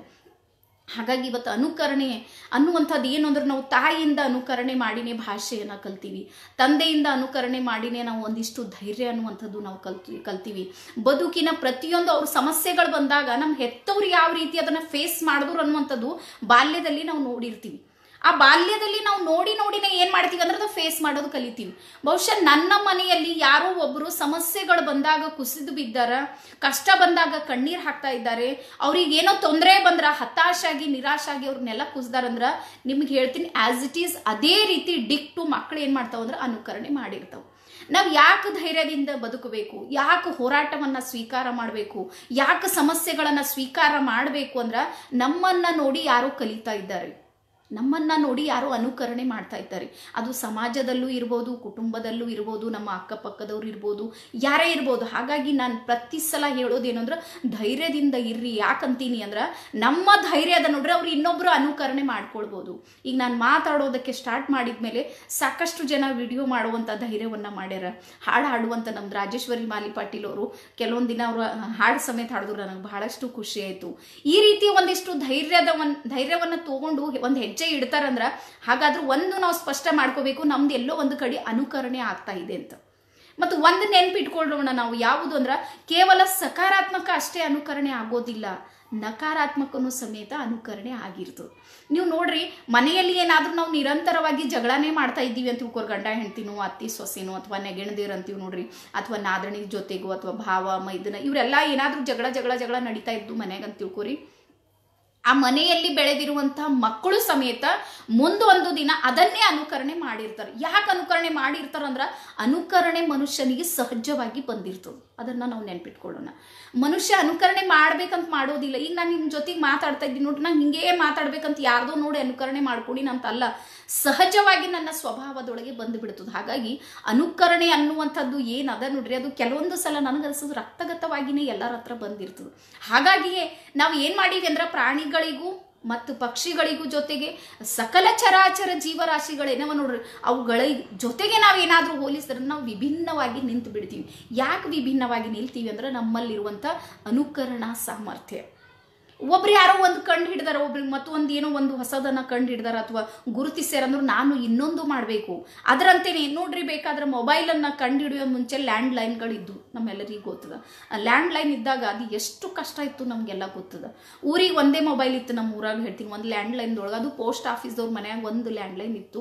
ಹಾಗಾಗಿ ಇವತ್ತು ಅನುಕರಣೆ ಅನ್ನುವಂಥದ್ದು ಏನು ಅಂದ್ರೆ ನಾವು ತಾಯಿಯಿಂದ ಅನುಕರಣೆ ಮಾಡಿನೇ ಭಾಷೆಯನ್ನು ಕಲ್ತೀವಿ ತಂದೆಯಿಂದ ಅನುಕರಣೆ ಮಾಡಿನೇ ನಾವು ಒಂದಿಷ್ಟು ಧೈರ್ಯ ಅನ್ನುವಂಥದ್ದು ನಾವು ಕಲ್ತೀವಿ ಕಲ್ತೀವಿ ಬದುಕಿನ ಪ್ರತಿಯೊಂದು ಅವ್ರ ಸಮಸ್ಯೆಗಳು ಬಂದಾಗ ನಮ್ಮ ಹೆತ್ತವ್ರು ಯಾವ ರೀತಿ ಅದನ್ನು ಫೇಸ್ ಮಾಡಿದ್ರು ಅನ್ನುವಂಥದ್ದು ಬಾಲ್ಯದಲ್ಲಿ ನಾವು ನೋಡಿರ್ತೀವಿ ಆ ಬಾಲ್ಯದಲ್ಲಿ ನಾವು ನೋಡಿ ನೋಡಿನೇ ಏನು ಮಾಡ್ತೀವಿ ಅಂದ್ರೆ ಅದು ಫೇಸ್ ಮಾಡೋದು ಕಲಿತೀವಿ ಬಹುಶಃ ನನ್ನ ಮನೆಯಲ್ಲಿ ಯಾರೋ ಒಬ್ಬರು ಸಮಸ್ಯೆಗಳು ಬಂದಾಗ ಕುಸಿದು ಬಿದ್ದಾರ ಕಷ್ಟ ಬಂದಾಗ ಕಣ್ಣೀರು ಹಾಕ್ತಾ ಇದ್ದಾರೆ ಅವ್ರಿಗೆ ಏನೋ ತೊಂದರೆ ಬಂದ್ರ ಹತಾಶಾಗಿ ನಿರಾಶಾಗಿ ಅವ್ರನ್ನೆಲ್ಲ ಕುಸ್ದಾರಂದ್ರ ನಿಮ್ಗೆ ಹೇಳ್ತೀನಿ ಆಸ್ ಇಟ್ ಈಸ್ ಅದೇ ರೀತಿ ಡಿಕ್ ಟು ಮಕ್ಳು ಏನು ಮಾಡ್ತಾವ ಅಂದ್ರೆ ಅನುಕರಣೆ ಮಾಡಿರ್ತಾವೆ ನಾವು ಯಾಕೆ ಧೈರ್ಯದಿಂದ ಬದುಕಬೇಕು ಯಾಕೆ ಹೋರಾಟವನ್ನು ಸ್ವೀಕಾರ ಮಾಡಬೇಕು ಯಾಕೆ ಸಮಸ್ಯೆಗಳನ್ನು ಸ್ವೀಕಾರ ಮಾಡಬೇಕು ಅಂದ್ರೆ ನಮ್ಮನ್ನ ನೋಡಿ ಯಾರೋ ಕಲಿತಾ ಇದ್ದಾರೆ ನಮ್ಮನ್ನ ನೋಡಿ ಯಾರೋ ಅನುಕರಣೆ ಮಾಡ್ತಾ ಇದ್ದಾರೆ ಅದು ಸಮಾಜದಲ್ಲೂ ಇರ್ಬೋದು ಕುಟುಂಬದಲ್ಲೂ ಇರ್ಬೋದು ನಮ್ಮ ಅಕ್ಕಪಕ್ಕದವ್ರು ಇರ್ಬೋದು ಯಾರೇ ಇರ್ಬೋದು ಹಾಗಾಗಿ ನಾನು ಪ್ರತಿ ಸಲ ಹೇಳೋದೇನಂದ್ರೆ ಧೈರ್ಯದಿಂದ ಇರ್ರಿ ಯಾಕಂತೀನಿ ಅಂದ್ರೆ ನಮ್ಮ ಧೈರ್ಯದ ನೋಡ್ರೆ ಅವ್ರು ಇನ್ನೊಬ್ರು ಅನುಕರಣೆ ಮಾಡ್ಕೊಳ್ಬೋದು ಈಗ ನಾನು ಮಾತಾಡೋದಕ್ಕೆ ಸ್ಟಾರ್ಟ್ ಮಾಡಿದ್ಮೇಲೆ ಸಾಕಷ್ಟು ಜನ ವಿಡಿಯೋ ಮಾಡುವಂಥ ಧೈರ್ಯವನ್ನ ಮಾಡ್ಯಾರ ಹಾಡು ಹಾಡುವಂಥ ನಮ್ದು ರಾಜೇಶ್ವರಿ ಮಾಲಿ ಪಾಟೀಲ್ ಅವರು ಕೆಲವೊಂದು ದಿನ ಅವರು ಹಾಡು ಸಮೇತ ಹಾಡಿದ್ರು ನನಗೆ ಬಹಳಷ್ಟು ಖುಷಿ ಆಯಿತು ಈ ರೀತಿ ಒಂದಿಷ್ಟು ಧೈರ್ಯದ ಒಂದು ಧೈರ್ಯವನ್ನು ತಗೊಂಡು ಒಂದು ಹೆಜ್ಜೆ ಇಡ್ತಾರಂದ್ರ ಹಾಗಾದ್ರೆ ಒಂದು ನಾವು ಸ್ಪಷ್ಟ ಮಾಡ್ಕೋಬೇಕು ನಮ್ದು ಎಲ್ಲೋ ಒಂದು ಕಡೆ ಅನುಕರಣೆ ಆಗ್ತಾ ಇದೆ ಅಂತ ಮತ್ತು ಒಂದು ನೆನ್ಪಿಟ್ಕೊಳ್ಳೋಣ ನಾವು ಯಾವುದು ಅಂದ್ರೆ ಕೇವಲ ಸಕಾರಾತ್ಮಕ ಅಷ್ಟೇ ಅನುಕರಣೆ ಆಗೋದಿಲ್ಲ ನಕಾರಾತ್ಮಕನೂ ಸಮೇತ ಅನುಕರಣೆ ಆಗಿರ್ತದೆ ನೀವು ನೋಡ್ರಿ ಮನೆಯಲ್ಲಿ ಏನಾದರೂ ನಾವು ನಿರಂತರವಾಗಿ ಜಗಳನೇ ಮಾಡ್ತಾ ಇದ್ದೀವಿ ಅಂತ ತಿಳ್ಕೊರ್ ಗಂಡ ಹೆಂಡ್ತಿನೋ ಅತ್ತಿ ಸೊಸೆನೋ ಅಥವಾ ನೆಗೆಣದೇರು ಅಂತೀವಿ ನೋಡ್ರಿ ಅಥವಾ ನಾದಣಿ ಜೊತೆಗೋ ಅಥವಾ ಭಾವ ಮೈದನ ಇವರೆಲ್ಲ ಏನಾದರೂ ಜಗಳ ಜಗಳ ಜಗಳ ನಡೀತಾ ಇದ್ದು ಮನ್ಯಾಗ ಅಂತ ತಿಳ್ಕೊರಿ ಆ ಮನೆಯಲ್ಲಿ ಬೆಳೆದಿರುವಂತಹ ಮಕ್ಕಳು ಸಮೇತ ಮುಂದೊಂದು ದಿನ ಅದನ್ನೇ ಅನುಕರಣೆ ಮಾಡಿರ್ತಾರೆ ಯಾಕೆ ಅನುಕರಣೆ ಮಾಡಿರ್ತಾರಂದ್ರ ಅನುಕರಣೆ ಮನುಷ್ಯನಿಗೆ ಸಹಜವಾಗಿ ಬಂದಿರ್ತದೆ ಅದನ್ನು ನಾವು ನೆನ್ಪಿಟ್ಕೊಳ್ಳೋಣ ಮನುಷ್ಯ ಅನುಕರಣೆ ಮಾಡ್ಬೇಕಂತ ಮಾಡೋದಿಲ್ಲ ಈಗ ನಾನು ನಿಮ್ಮ ಜೊತೆಗೆ ಮಾತಾಡ್ತಾ ಇದ್ದೀನಿ ನೋಡ್ರಿ ನಾನು ಹಿಂಗೇ ಮಾತಾಡ್ಬೇಕಂತ ಯಾರ್ದೋ ನೋಡಿ ಅನುಕರಣೆ ಮಾಡ್ಕೊಡಿ ಅಲ್ಲ ಸಹಜವಾಗಿ ನನ್ನ ಸ್ವಭಾವದೊಳಗೆ ಬಂದು ಬಿಡ್ತದೆ ಹಾಗಾಗಿ ಅನುಕರಣೆ ಅನ್ನುವಂಥದ್ದು ಏನದ ನೋಡ್ರಿ ಅದು ಕೆಲವೊಂದು ಸಲ ನನಗನ್ಸೋದು ರಕ್ತಗತವಾಗಿನೇ ಎಲ್ಲರ ಹತ್ರ ಬಂದಿರ್ತದೆ ಹಾಗಾಗಿಯೇ ನಾವು ಏನು ಮಾಡೀವಿ ಅಂದ್ರೆ ಪ್ರಾಣಿಗಳಿಗೂ ಮತ್ತು ಪಕ್ಷಿಗಳಿಗೂ ಜೊತೆಗೆ ಸಕಲ ಚರಾಚರ ಜೀವರಾಶಿಗಳೇನವ ನೋಡ್ರಿ ಅವುಗಳ ಜೊತೆಗೆ ನಾವೇನಾದರೂ ಹೋಲಿಸಿದ್ರೆ ನಾವು ವಿಭಿನ್ನವಾಗಿ ನಿಂತು ಬಿಡ್ತೀವಿ ಯಾಕೆ ವಿಭಿನ್ನವಾಗಿ ನಿಲ್ತೀವಿ ಅಂದ್ರೆ ನಮ್ಮಲ್ಲಿರುವಂಥ ಅನುಕರಣಾ ಸಾಮರ್ಥ್ಯ ಒಬ್ರು ಯಾರೋ ಒಂದು ಕಂಡು ಹಿಡ್ದಾರ ಒಬ್ರಿಗೆ ಮತ್ತೊಂದು ಏನೋ ಒಂದು ಹೊಸದನ್ನ ಕಂಡು ಹಿಡ್ದಾರ ಅಥವಾ ಗುರುತಿಸ್ಯಾರ ಅಂದ್ರೆ ನಾನು ಇನ್ನೊಂದು ಮಾಡಬೇಕು ಅದರಂತೆಯೇ ನೋಡ್ರಿ ಬೇಕಾದ್ರೆ ಮೊಬೈಲನ್ನು ಕಂಡು ಹಿಡಿಯೋ ಮುಂಚೆ ಲ್ಯಾಂಡ್ ಲೈನ್ಗಳಿದ್ದು ನಮ್ಮೆಲ್ಲರಿಗೂ ಗೊತ್ತದ ಆ ಲ್ಯಾಂಡ್ ಲೈನ್ ಇದ್ದಾಗ ಅದು ಎಷ್ಟು ಕಷ್ಟ ಇತ್ತು ನಮಗೆಲ್ಲ ಗೊತ್ತದ ಊರಿಗೆ ಒಂದೇ ಮೊಬೈಲ್ ಇತ್ತು ನಮ್ಮ ಊರಾಗ ಹೇಳ್ತೀನಿ ಒಂದು ಲ್ಯಾಂಡ್ ಲೈನ್ದೊಳಗೆ ಅದು ಪೋಸ್ಟ್ ಆಫೀಸ್ದವ್ರ ಮನ್ಯಾಗ ಒಂದು ಲ್ಯಾಂಡ್ ಲೈನ್ ಇತ್ತು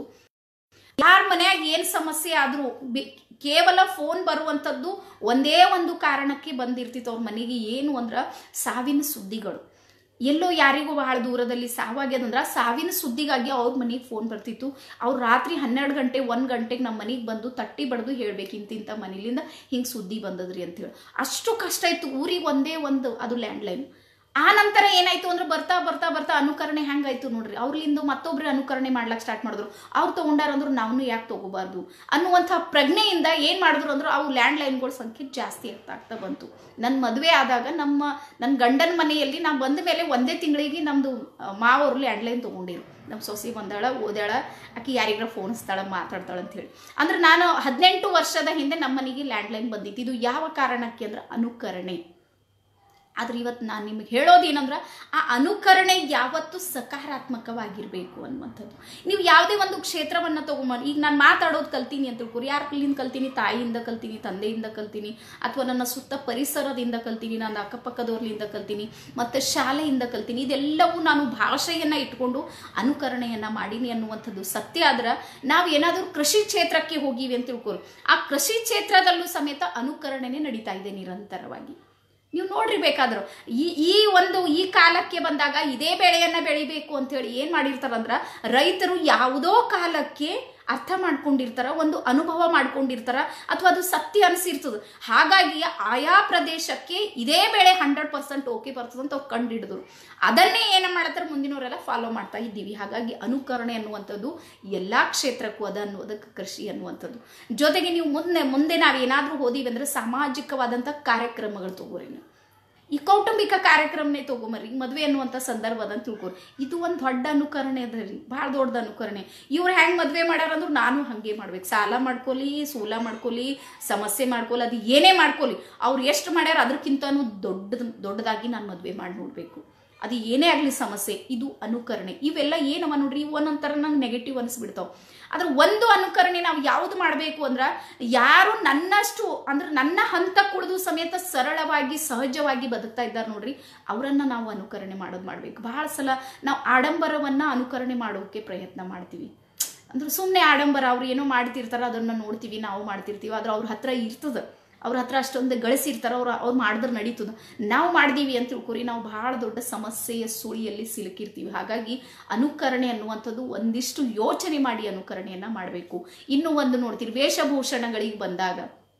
ಯಾರ ಮನ್ಯಾಗ ಏನು ಸಮಸ್ಯೆ ಆದರೂ ಕೇವಲ ಫೋನ್ ಬರುವಂಥದ್ದು ಒಂದೇ ಒಂದು ಕಾರಣಕ್ಕೆ ಬಂದಿರ್ತಿತ್ತು ಅವ್ರ ಮನೆಗೆ ಏನು ಅಂದ್ರೆ ಸಾವಿನ ಸುದ್ದಿಗಳು ಎಲ್ಲೋ ಯಾರಿಗೂ ಬಹಳ ದೂರದಲ್ಲಿ ಸಾವಾಗ್ಯದಂದ್ರೆ ಆ ಸಾವಿನ ಸುದ್ದಿಗಾಗಿ ಅವ್ರ ಮನೆಗೆ ಫೋನ್ ಬರ್ತಿತ್ತು ಅವ್ರು ರಾತ್ರಿ ಹನ್ನೆರಡು ಗಂಟೆ ಒಂದು ಗಂಟೆಗೆ ನಮ್ಮ ಮನೆಗೆ ಬಂದು ತಟ್ಟಿ ಬಡ್ದು ಹೇಳ್ಬೇಕು ಇಂತಿಂಥ ಮನೇಲಿಂದ ಹಿಂಗೆ ಸುದ್ದಿ ಬಂದದ್ರಿ ಅಂತೇಳಿ ಅಷ್ಟು ಕಷ್ಟ ಇತ್ತು ಊರಿಗೆ ಒಂದೇ ಒಂದು ಅದು ಲ್ಯಾಂಡ್ಲೈನ್ ಆ ನಂತರ ಏನಾಯ್ತು ಅಂದ್ರೆ ಬರ್ತಾ ಬರ್ತಾ ಬರ್ತಾ ಅನುಕರಣೆ ಹೆಂಗಾಯ್ತು ನೋಡ್ರಿ ಅವ್ರಲಿಂದ ಮತ್ತೊಬ್ರು ಅನುಕರಣೆ ಮಾಡ್ಲಕ್ಕೆ ಸ್ಟಾರ್ಟ್ ಮಾಡಿದ್ರು ಅವ್ರು ತೊಗೊಂಡಾರ ಅಂದ್ರೆ ನಾವು ಯಾಕೆ ತಗೋಬಾರ್ದು ಅನ್ನುವಂಥ ಪ್ರಜ್ಞೆಯಿಂದ ಏನು ಮಾಡಿದ್ರು ಅಂದ್ರೆ ಅವು ಲ್ಯಾಂಡ್ ಲೈನ್ಗಳ ಸಂಖ್ಯೆ ಜಾಸ್ತಿ ಆಗ್ತಾ ಆಗ್ತಾ ಬಂತು ನನ್ನ ಮದುವೆ ಆದಾಗ ನಮ್ಮ ನನ್ನ ಗಂಡನ ಮನೆಯಲ್ಲಿ ನಾವು ಬಂದ ಮೇಲೆ ಒಂದೇ ತಿಂಗಳಿಗೆ ನಮ್ಮದು ಮಾವರು ಲ್ಯಾಂಡ್ ಲೈನ್ ತೊಗೊಂಡಿರು ನಮ್ಮ ಸೊಸೆ ಬಂದಾಳ ಓದಾಳ ಆಕಿ ಯಾರಿಗಾರ ಫೋನ್ ಹಚ್ತಾಳ ಮಾತಾಡ್ತಾಳ ಅಂತ ಹೇಳಿ ಅಂದ್ರೆ ನಾನು ಹದಿನೆಂಟು ವರ್ಷದ ಹಿಂದೆ ನಮ್ಮ ಮನೆಗೆ ಲ್ಯಾಂಡ್ ಲೈನ್ ಬಂದಿತ್ತು ಇದು ಯಾವ ಕಾರಣಕ್ಕೆ ಅಂದ್ರೆ ಅನುಕರಣೆ ಆದ್ರೆ ಇವತ್ತು ನಾನು ನಿಮಗೆ ಹೇಳೋದೇನಂದ್ರೆ ಆ ಅನುಕರಣೆ ಯಾವತ್ತೂ ಸಕಾರಾತ್ಮಕವಾಗಿರಬೇಕು ಅನ್ನುವಂಥದ್ದು ನೀವು ಯಾವುದೇ ಒಂದು ಕ್ಷೇತ್ರವನ್ನು ತಗೊಂಬಂದು ಈಗ ನಾನು ಮಾತಾಡೋದು ಕಲ್ತೀನಿ ಅಂತ ತಿಳ್ಕೊರಿ ಯಾರ ಕಲ್ಲಿಂದ ಕಲ್ತೀನಿ ತಾಯಿಯಿಂದ ಕಲ್ತೀನಿ ತಂದೆಯಿಂದ ಕಲ್ತೀನಿ ಅಥವಾ ನನ್ನ ಸುತ್ತ ಪರಿಸರದಿಂದ ಕಲ್ತೀನಿ ನನ್ನ ಅಕ್ಕಪಕ್ಕದವ್ರಲಿಂದ ಕಲ್ತೀನಿ ಮತ್ತು ಶಾಲೆಯಿಂದ ಕಲ್ತೀನಿ ಇದೆಲ್ಲವೂ ನಾನು ಭಾಷೆಯನ್ನು ಇಟ್ಕೊಂಡು ಅನುಕರಣೆಯನ್ನು ಮಾಡೀನಿ ಅನ್ನುವಂಥದ್ದು ಸತ್ಯ ಆದ್ರೆ ನಾವು ಏನಾದರೂ ಕೃಷಿ ಕ್ಷೇತ್ರಕ್ಕೆ ಹೋಗಿವಿ ಅಂತ ತಿಳ್ಕೊರಿ ಆ ಕೃಷಿ ಕ್ಷೇತ್ರದಲ್ಲೂ ಸಮೇತ ಅನುಕರಣೆನೇ ನಡೀತಾ ಇದೆ ನಿರಂತರವಾಗಿ ನೀವು ನೋಡ್ರಿ ಬೇಕಾದ್ರು ಈ ಈ ಒಂದು ಈ ಕಾಲಕ್ಕೆ ಬಂದಾಗ ಇದೇ ಬೆಳೆಯನ್ನ ಬೆಳಿಬೇಕು ಅಂತ ಹೇಳಿ ಏನ್ ಮಾಡಿರ್ತಾರಂದ್ರ ರೈತರು ಯಾವುದೋ ಕಾಲಕ್ಕೆ ಅರ್ಥ ಮಾಡ್ಕೊಂಡಿರ್ತಾರ ಒಂದು ಅನುಭವ ಮಾಡ್ಕೊಂಡಿರ್ತಾರ ಅಥವಾ ಅದು ಸತ್ಯ ಅನಿಸಿರ್ತದ ಹಾಗಾಗಿ ಆಯಾ ಪ್ರದೇಶಕ್ಕೆ ಇದೇ ಬೆಳೆ ಹಂಡ್ರೆಡ್ ಪರ್ಸೆಂಟ್ ಓಕೆ ಬರ್ತದೆ ಅಂತ ಅವ್ರು ಕಂಡುಹಿಡಿದ್ರು ಅದನ್ನೇ ಏನ ಮಾಡತ್ತಾರೆ ಮುಂದಿನವರೆಲ್ಲ ಫಾಲೋ ಮಾಡ್ತಾ ಇದ್ದೀವಿ ಹಾಗಾಗಿ ಅನುಕರಣೆ ಅನ್ನುವಂಥದ್ದು ಎಲ್ಲ ಕ್ಷೇತ್ರಕ್ಕೂ ಅದ ಅನ್ನೋದಕ್ಕೆ ಕೃಷಿ ಅನ್ನುವಂಥದ್ದು ಜೊತೆಗೆ ನೀವು ಮುಂದೆ ಮುಂದೆ ನಾವು ಏನಾದರೂ ಹೋದಿವಿ ಅಂದ್ರೆ ಸಾಮಾಜಿಕವಾದಂಥ ಕಾರ್ಯಕ್ರಮಗಳು ತಗೋರಿ ನೀವು ಈ ಕೌಟುಂಬಿಕ ಕಾರ್ಯಕ್ರಮನೇ ತಗೊಂಬರ್ರಿ ಈಗ ಮದುವೆ ಅನ್ನುವಂಥ ಸಂದರ್ಭ ಅದಂತ ತಿಳ್ಕೊರಿ ಇದು ಒಂದು ದೊಡ್ಡ ಅನುಕರಣೆ ಅದ ರೀ ಭಾಳ ದೊಡ್ಡ ಅನುಕರಣೆ ಇವ್ರು ಹೆಂಗೆ ಮದುವೆ ಮಾಡ್ಯಾರ ಅಂದ್ರೆ ನಾನು ಹಾಗೆ ಮಾಡ್ಬೇಕು ಸಾಲ ಮಾಡ್ಕೊಲಿ ಸೂಲ ಮಾಡ್ಕೊಲಿ ಸಮಸ್ಯೆ ಮಾಡ್ಕೊಲಿ ಅದು ಏನೇ ಮಾಡ್ಕೊಲಿ ಅವ್ರು ಎಷ್ಟು ಮಾಡ್ಯಾರ ಅದಕ್ಕಿಂತನೂ ದೊಡ್ಡದ ದೊಡ್ಡದಾಗಿ ನಾನು ಮದುವೆ ಮಾಡಿ ನೋಡಬೇಕು ಅದು ಏನೇ ಆಗಲಿ ಸಮಸ್ಯೆ ಇದು ಅನುಕರಣೆ ಇವೆಲ್ಲ ಏನವ ನೋಡ್ರಿ ಇವು ಒಂದೊಂಥರ ನಂಗೆ ನೆಗೆಟಿವ್ ಅನಿಸ್ಬಿಡ್ತಾವೆ ಆದ್ರೆ ಒಂದು ಅನುಕರಣೆ ನಾವು ಯಾವುದು ಮಾಡಬೇಕು ಅಂದ್ರೆ ಯಾರು ನನ್ನಷ್ಟು ಅಂದ್ರೆ ನನ್ನ ಹಂತ ಕುಳಿದು ಸಮೇತ ಸರಳವಾಗಿ ಸಹಜವಾಗಿ ಬದುಕ್ತಾ ಇದ್ದಾರೆ ನೋಡ್ರಿ ಅವರನ್ನ ನಾವು ಅನುಕರಣೆ ಮಾಡೋದು ಮಾಡಬೇಕು ಬಹಳ ಸಲ ನಾವು ಆಡಂಬರವನ್ನ ಅನುಕರಣೆ ಮಾಡೋಕೆ ಪ್ರಯತ್ನ ಮಾಡ್ತೀವಿ ಅಂದ್ರೆ ಸುಮ್ಮನೆ ಆಡಂಬರ ಅವ್ರು ಏನೋ ಮಾಡ್ತಿರ್ತಾರ ಅದನ್ನ ನೋಡ್ತೀವಿ ನಾವು ಮಾಡ್ತಿರ್ತೀವಿ ಆದ್ರೆ ಅವ್ರ ಹತ್ರ ಇರ್ತದ ಅವ್ರ ಹತ್ರ ಅಷ್ಟೊಂದು ಗಳಿಸಿರ್ತಾರ ಅವ್ರು ಅವ್ರು ಮಾಡಿದ್ರೆ ನಡೀತದ ನಾವು ಮಾಡಿದೀವಿ ಅಂತ ತಿಳ್ಕೊರಿ ನಾವು ಬಹಳ ದೊಡ್ಡ ಸಮಸ್ಯೆಯ ಸುಳಿಯಲ್ಲಿ ಸಿಲುಕಿರ್ತೀವಿ ಹಾಗಾಗಿ ಅನುಕರಣೆ ಅನ್ನುವಂಥದ್ದು ಒಂದಿಷ್ಟು ಯೋಚನೆ ಮಾಡಿ ಅನುಕರಣೆಯನ್ನ ಮಾಡಬೇಕು ಇನ್ನು ಒಂದು ನೋಡ್ತೀರಿ ವೇಷಭೂಷಣಗಳಿಗೆ ಬಂದಾಗ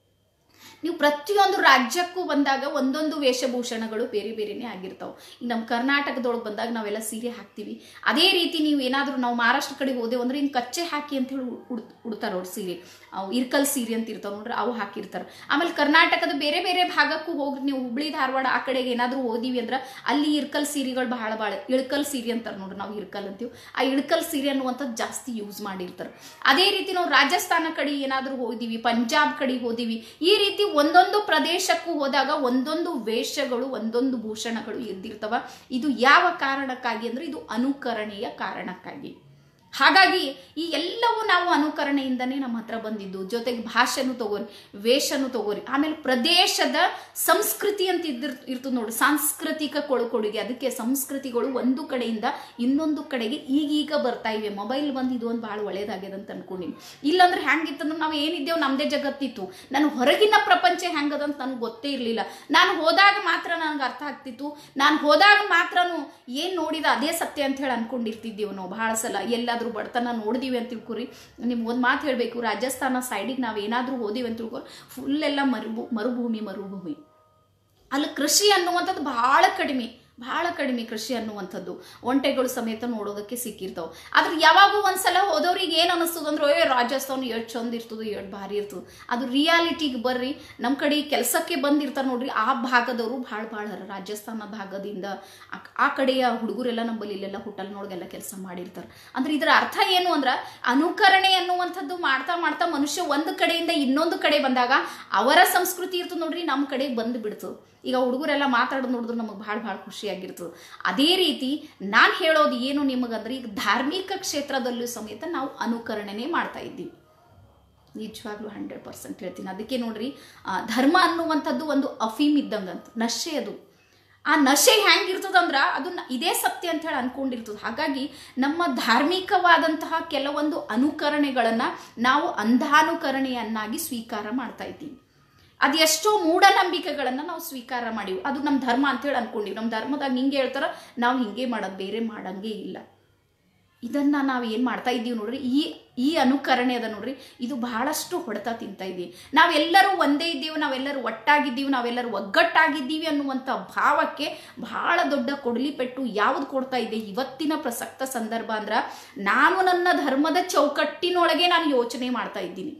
ನೀವು ಪ್ರತಿಯೊಂದು ರಾಜ್ಯಕ್ಕೂ ಬಂದಾಗ ಒಂದೊಂದು ವೇಷಭೂಷಣಗಳು ಬೇರೆ ಬೇರೆನೇ ಆಗಿರ್ತಾವೆ ಈಗ ನಮ್ಮ ಕರ್ನಾಟಕದೊಳಗೆ ಬಂದಾಗ ನಾವೆಲ್ಲ ಸೀರೆ ಹಾಕ್ತೀವಿ ಅದೇ ರೀತಿ ನೀವು ಏನಾದರೂ ನಾವು ಮಹಾರಾಷ್ಟ್ರ ಕಡೆ ಹೋದೆವು ಅಂದ್ರೆ ಹಿಂಗೆ ಕಚ್ಚೆ ಹಾಕಿ ಅಂತ ಹೇಳಿ ಉಡ್ ಉಡ್ತಾರೆ ಅವ್ರು ಸೀರೆ ಅವು ಇರ್ಕಲ್ ಸೀರೆ ಅಂತ ಇರ್ತಾವೆ ನೋಡ್ರಿ ಅವು ಹಾಕಿರ್ತಾರೆ ಆಮೇಲೆ ಕರ್ನಾಟಕದ ಬೇರೆ ಬೇರೆ ಭಾಗಕ್ಕೂ ಹೋಗಿ ನೀವು ಹುಬ್ಳಿ ಧಾರವಾಡ ಆ ಕಡೆಗೆ ಏನಾದರೂ ಓದಿವಿ ಅಂದ್ರೆ ಅಲ್ಲಿ ಇರ್ಕಲ್ ಸೀರೆಗಳು ಬಹಳ ಭಾಳ ಇಳ್ಕಲ್ ಸೀರೆ ಅಂತಾರೆ ನೋಡ್ರಿ ನಾವು ಇರ್ಕಲ್ ಅಂತೀವಿ ಆ ಇಳ್ಕಲ್ ಸೀರೆ ಅನ್ನುವಂಥದ್ದು ಜಾಸ್ತಿ ಯೂಸ್ ಮಾಡಿರ್ತಾರೆ ಅದೇ ರೀತಿ ನಾವು ರಾಜಸ್ಥಾನ ಕಡೆ ಏನಾದರೂ ಹೋದಿವಿ ಪಂಜಾಬ್ ಕಡೆ ಹೋದಿವಿ ಈ ರೀತಿ ಒಂದೊಂದು ಪ್ರದೇಶಕ್ಕೂ ಹೋದಾಗ ಒಂದೊಂದು ವೇಷಗಳು ಒಂದೊಂದು ಭೂಷಣಗಳು ಇದ್ದಿರ್ತವ ಇದು ಯಾವ ಕಾರಣಕ್ಕಾಗಿ ಅಂದ್ರೆ ಇದು ಅನುಕರಣೆಯ ಕಾರಣಕ್ಕಾಗಿ ಹಾಗಾಗಿ ಈ ಎಲ್ಲವೂ ನಾವು ಅನುಕರಣೆಯಿಂದನೇ ನಮ್ಮ ಹತ್ರ ಬಂದಿದ್ದು ಜೊತೆಗೆ ಭಾಷೆನೂ ತಗೋರಿ ವೇಷನೂ ತಗೋರಿ ಆಮೇಲೆ ಪ್ರದೇಶದ ಸಂಸ್ಕೃತಿ ಅಂತ ಇದ್ದಿರ್ ಇರ್ತದೆ ನೋಡಿ ಸಾಂಸ್ಕೃತಿಕ ಕೊಡುಕೊಡುಗೆ ಅದಕ್ಕೆ ಸಂಸ್ಕೃತಿಗಳು ಒಂದು ಕಡೆಯಿಂದ ಇನ್ನೊಂದು ಕಡೆಗೆ ಈಗೀಗ ಬರ್ತಾ ಇವೆ ಮೊಬೈಲ್ ಬಂದು ಇದು ಒಂದು ಭಾಳ ಒಳ್ಳೇದಾಗ್ಯದ ಅಂತ ಅನ್ಕೊಂಡಿನಿ ಇಲ್ಲಾಂದ್ರೆ ಹೆಂಗಿತ್ತಂದ್ರೆ ನಾವು ಏನಿದ್ದೇವು ನಮ್ಮದೇ ಜಗತ್ತಿತ್ತು ನಾನು ಹೊರಗಿನ ಪ್ರಪಂಚ ಹೆಂಗದಂತ ನನಗೆ ಗೊತ್ತೇ ಇರಲಿಲ್ಲ ನಾನು ಹೋದಾಗ ಮಾತ್ರ ನನಗೆ ಅರ್ಥ ಆಗ್ತಿತ್ತು ನಾನು ಹೋದಾಗ ಮಾತ್ರನು ಏನು ನೋಡಿದ ಅದೇ ಸತ್ಯ ಅಂತ ಹೇಳಿ ಅನ್ಕೊಂಡಿರ್ತಿದ್ದೀವಿ ನಾವು ಬಹಳ ಸಲ ಎಲ್ಲಾದರೂ ಏನಾದರೂ ಬಡತನ ನೋಡಿದೀವಿ ಅಂತ ತಿಳ್ಕೊರಿ ನಿಮ್ಗೆ ಒಂದು ಮಾತು ಹೇಳಬೇಕು ರಾಜಸ್ಥಾನ ಸೈಡಿಗೆ ನಾವು ಏನಾದರೂ ಹೋದಿವಿ ಅಂತ ತಿಳ್ಕೊ ಫುಲ್ ಎಲ್ಲ ಮರುಭೂ ಮರುಭೂಮಿ ಮರುಭೂಮಿ ಅಲ್ಲಿ ಕೃಷಿ ಅನ್ನುವಂಥದ್ದು ಬಹಳ ಕಡಿಮೆ ಬಹಳ ಕಡಿಮೆ ಕೃಷಿ ಅನ್ನುವಂಥದ್ದು ಒಂಟೆಗಳು ಸಮೇತ ನೋಡೋದಕ್ಕೆ ಸಿಕ್ಕಿರ್ತಾವ ಆದ್ರೆ ಯಾವಾಗೂ ಒಂದ್ಸಲ ಹೋದವ್ರಿಗೆ ಏನು ಅನಿಸ್ತದ ಅಂದ್ರೆ ಏ ರಾಜಸ್ಥಾನ ಎಷ್ಟು ಚಂದ ಇರ್ತದೆ ಎಷ್ಟು ಭಾರಿ ಇರ್ತದೆ ಅದು ರಿಯಾಲಿಟಿಗೆ ಬರ್ರಿ ನಮ್ಮ ಕಡೆ ಕೆಲಸಕ್ಕೆ ಬಂದಿರ್ತಾರೆ ನೋಡ್ರಿ ಆ ಭಾಗದವರು ಭಾಳ ಭಾಳ ರಾಜಸ್ಥಾನ ಭಾಗದಿಂದ ಆ- ಆ ಕಡೆಯ ಹುಡುಗರೆಲ್ಲ ನಮ್ಮಲ್ಲಿ ಇಲ್ಲೆಲ್ಲ ಹೋಟೆಲ್ನೊಳಗೆಲ್ಲ ಕೆಲಸ ಮಾಡಿರ್ತಾರೆ ಅಂದ್ರೆ ಇದರ ಅರ್ಥ ಏನು ಅಂದ್ರೆ ಅನುಕರಣೆ ಅನ್ನುವಂಥದ್ದು ಮಾಡ್ತಾ ಮಾಡ್ತಾ ಮನುಷ್ಯ ಒಂದು ಕಡೆಯಿಂದ ಇನ್ನೊಂದು ಕಡೆ ಬಂದಾಗ ಅವರ ಸಂಸ್ಕೃತಿ ಇರ್ತದೆ ನೋಡ್ರಿ ನಮ್ಮ ಕಡೆಗೆ ಬಂದು ಬಿಡ್ತದೆ ಈಗ ಹುಡುಗರೆಲ್ಲ ಮಾತಾಡೋದು ನೋಡಿದ್ರೆ ನಮಗೆ ಭಾಳ ಭಾಳ ಖುಷಿಯಾಗಿರ್ತದೆ ಅದೇ ರೀತಿ ನಾನು ಹೇಳೋದು ಏನು ನಿಮಗಂದ್ರೆ ಈಗ ಧಾರ್ಮಿಕ ಕ್ಷೇತ್ರದಲ್ಲೂ ಸಮೇತ ನಾವು ಅನುಕರಣೆನೇ ಮಾಡ್ತಾ ಇದ್ದೀವಿ ನಿಜವಾಗ್ಲೂ ಹಂಡ್ರೆಡ್ ಪರ್ಸೆಂಟ್ ಹೇಳ್ತೀನಿ ಅದಕ್ಕೆ ನೋಡ್ರಿ ಆ, ಧರ್ಮ ಅನ್ನುವಂಥದ್ದು ಒಂದು ಅಫೀಮ್ ಇದ್ದಂಗಂತ ನಶೆ ಅದು ಆ ನಶೆ ಹೆಂಗಿರ್ತದಂದ್ರ ಅದು ನ- ಇದೇ ಸತ್ಯ ಅಂತ ಹೇಳಿ ಅನ್ಕೊಂಡಿರ್ತದೆ ಹಾಗಾಗಿ ನಮ್ಮ ಧಾರ್ಮಿಕವಾದಂತಹ ಕೆಲವೊಂದು ಅನುಕರಣೆಗಳನ್ನ ನಾವು ಅಂಧಾನುಕರಣೆಯನ್ನಾಗಿ ಸ್ವೀಕಾರ ಮಾಡ್ತಾ ಇದ್ದೀವಿ ಅದು ಎಷ್ಟೋ ಮೂಢನಂಬಿಕೆಗಳನ್ನ ನಾವು ಸ್ವೀಕಾರ ಮಾಡಿವಿ ಅದು ನಮ್ಮ ಧರ್ಮ ಅಂತ ಹೇಳಿ ಅನ್ಕೊಂಡಿವಿ ನಮ್ಮ ಧರ್ಮದಾಗ ಹಿಂಗೆ ಹೇಳ್ತಾರ ನಾವು ಹಿಂಗೆ ಮಾಡೋದು ಬೇರೆ ಮಾಡಂಗೆ ಇಲ್ಲ ಇದನ್ನ ನಾವು ಏನು ಮಾಡ್ತಾ ಇದ್ದೀವಿ ನೋಡ್ರಿ ಈ ಈ ಅನುಕರಣೆ ಅದ ನೋಡ್ರಿ ಇದು ಬಹಳಷ್ಟು ಹೊಡೆತ ತಿಂತಾ ಇದ್ದೀವಿ ನಾವೆಲ್ಲರೂ ಒಂದೇ ಇದ್ದೀವಿ ನಾವೆಲ್ಲರೂ ಒಟ್ಟಾಗಿದ್ದೀವಿ ನಾವೆಲ್ಲರೂ ಒಗ್ಗಟ್ಟಾಗಿದ್ದೀವಿ ಅನ್ನುವಂಥ ಭಾವಕ್ಕೆ ಬಹಳ ದೊಡ್ಡ ಕೊಡಲಿ ಪೆಟ್ಟು ಯಾವ್ದು ಕೊಡ್ತಾ ಇದೆ ಇವತ್ತಿನ ಪ್ರಸಕ್ತ ಸಂದರ್ಭ ಅಂದ್ರ ನಾನು ನನ್ನ ಧರ್ಮದ ಚೌಕಟ್ಟಿನೊಳಗೆ ನಾನು ಯೋಚನೆ ಮಾಡ್ತಾ ಇದ್ದೀನಿ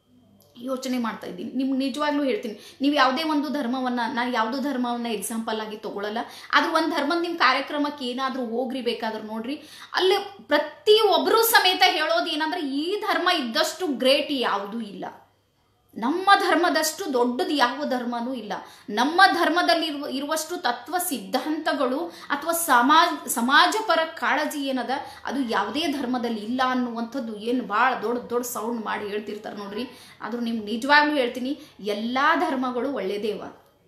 ಯೋಚನೆ ಮಾಡ್ತಾ ಇದ್ದೀನಿ ನಿಮ್ಗೆ ನಿಜವಾಗ್ಲೂ ಹೇಳ್ತೀನಿ ನೀವು ಯಾವುದೇ ಒಂದು ಧರ್ಮವನ್ನ ನಾನು ಯಾವುದೋ ಧರ್ಮವನ್ನ ಎಕ್ಸಾಂಪಲ್ ಆಗಿ ತಗೊಳ್ಳಲ್ಲ ಆದ್ರೂ ಒಂದು ಧರ್ಮದ ನಿಮ್ಮ ಕಾರ್ಯಕ್ರಮಕ್ಕೆ ಏನಾದರೂ ಹೋಗ್ರಿ ಬೇಕಾದ್ರೂ ನೋಡ್ರಿ ಅಲ್ಲಿ ಪ್ರತಿ ಒಬ್ಬರು ಸಮೇತ ಹೇಳೋದು ಏನಂದ್ರೆ ಈ ಧರ್ಮ ಇದ್ದಷ್ಟು ಗ್ರೇಟ್ ಯಾವುದೂ ಇಲ್ಲ ನಮ್ಮ ಧರ್ಮದಷ್ಟು ದೊಡ್ಡದು ಯಾವ ಧರ್ಮನೂ ಇಲ್ಲ ನಮ್ಮ ಧರ್ಮದಲ್ಲಿ ಇರುವ ಇರುವಷ್ಟು ತತ್ವ ಸಿದ್ಧಾಂತಗಳು ಅಥವಾ ಸಮಾಜ ಸಮಾಜಪರ ಕಾಳಜಿ ಏನದ ಅದು ಯಾವುದೇ ಧರ್ಮದಲ್ಲಿ ಇಲ್ಲ ಅನ್ನುವಂಥದ್ದು ಏನು ಭಾಳ ದೊಡ್ಡ ದೊಡ್ಡ ಸೌಂಡ್ ಮಾಡಿ ಹೇಳ್ತಿರ್ತಾರೆ ನೋಡ್ರಿ ಆದ್ರೂ ನಿಮ್ಗೆ ನಿಜವಾಗ್ಲೂ ಹೇಳ್ತೀನಿ ಎಲ್ಲ ಧರ್ಮಗಳು ಒಳ್ಳೇದೇವ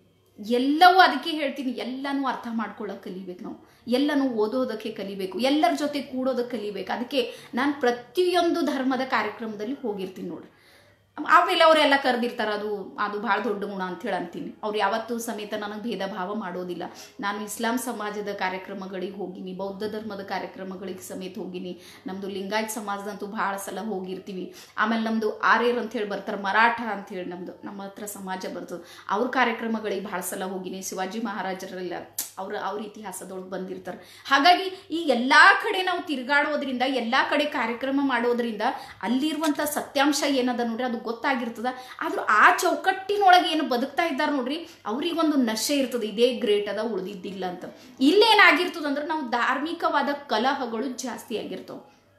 ಎಲ್ಲವೂ ಅದಕ್ಕೆ ಹೇಳ್ತೀನಿ ಎಲ್ಲನೂ ಅರ್ಥ ಮಾಡ್ಕೊಳ್ಳೋಕೆ ಕಲಿಬೇಕು ನಾವು ಎಲ್ಲನೂ ಓದೋದಕ್ಕೆ ಕಲಿಬೇಕು ಎಲ್ಲರ ಜೊತೆ ಕೂಡೋದಕ್ಕೆ ಕಲಿಬೇಕು ಅದಕ್ಕೆ ನಾನು ಪ್ರತಿಯೊಂದು ಧರ್ಮದ ಕಾರ್ಯಕ್ರಮದಲ್ಲಿ ಹೋಗಿರ್ತೀನಿ ನೋಡ್ರಿ ಆಮೇಲೆ ಅವರೆಲ್ಲ ಕರೆದಿರ್ತಾರೆ ಅದು ಅದು ಭಾಳ ದೊಡ್ಡ ಗುಣ ಅಂತೇಳಿ ಅಂತೀನಿ ಅವ್ರು ಯಾವತ್ತೂ ಸಮೇತ ನನಗೆ ಭೇದ ಭಾವ ಮಾಡೋದಿಲ್ಲ ನಾನು ಇಸ್ಲಾಂ ಸಮಾಜದ ಕಾರ್ಯಕ್ರಮಗಳಿಗೆ ಹೋಗಿನಿ ಬೌದ್ಧ ಧರ್ಮದ ಕಾರ್ಯಕ್ರಮಗಳಿಗೆ ಸಮೇತ ಹೋಗಿನಿ ನಮ್ಮದು ಲಿಂಗಾಯತ್ ಸಮಾಜದಂತೂ ಭಾಳ ಸಲ ಹೋಗಿರ್ತೀವಿ ಆಮೇಲೆ ನಮ್ಮದು ಆರ್ಯರ್ ಅಂತ ಹೇಳಿ ಬರ್ತಾರೆ ಮರಾಠ ಅಂತ ಹೇಳಿ ನಮ್ಮದು ನಮ್ಮ ಹತ್ರ ಸಮಾಜ ಬರ್ತದೆ ಅವ್ರ ಕಾರ್ಯಕ್ರಮಗಳಿಗೆ ಭಾಳ ಸಲ ಹೋಗಿನಿ ಶಿವಾಜಿ ಮಹಾರಾಜರೆಲ್ಲ ಅವ್ರ ಅವ್ರ ಇತಿಹಾಸದೊಳಗೆ ಬಂದಿರ್ತಾರೆ ಹಾಗಾಗಿ ಈ ಎಲ್ಲ ಕಡೆ ನಾವು ತಿರುಗಾಡೋದ್ರಿಂದ ಎಲ್ಲ ಕಡೆ ಕಾರ್ಯಕ್ರಮ ಮಾಡೋದ್ರಿಂದ ಅಲ್ಲಿರುವಂಥ ಸತ್ಯಾಂಶ ಏನದ ನೋಡ್ರಿ ಅದು ಗೊತ್ತಾಗಿರ್ತದ ಆದ್ರೂ ಆ ಚೌಕಟ್ಟಿನೊಳಗೆ ಏನು ಬದುಕ್ತಾ ಇದ್ದಾರೆ ನೋಡ್ರಿ ಅವ್ರಿಗೊಂದು ನಶೆ ಇರ್ತದೆ ಇದೇ ಗ್ರೇಟ್ ಅದ ಉಳಿದಿದ್ದಿಲ್ಲ ಅಂತ ಇಲ್ಲೇನಾಗಿರ್ತದ ಅಂದ್ರೆ ನಾವು ಧಾರ್ಮಿಕವಾದ ಕಲಹಗಳು ಜಾಸ್ತಿ ಆಗಿರ್ತಾವ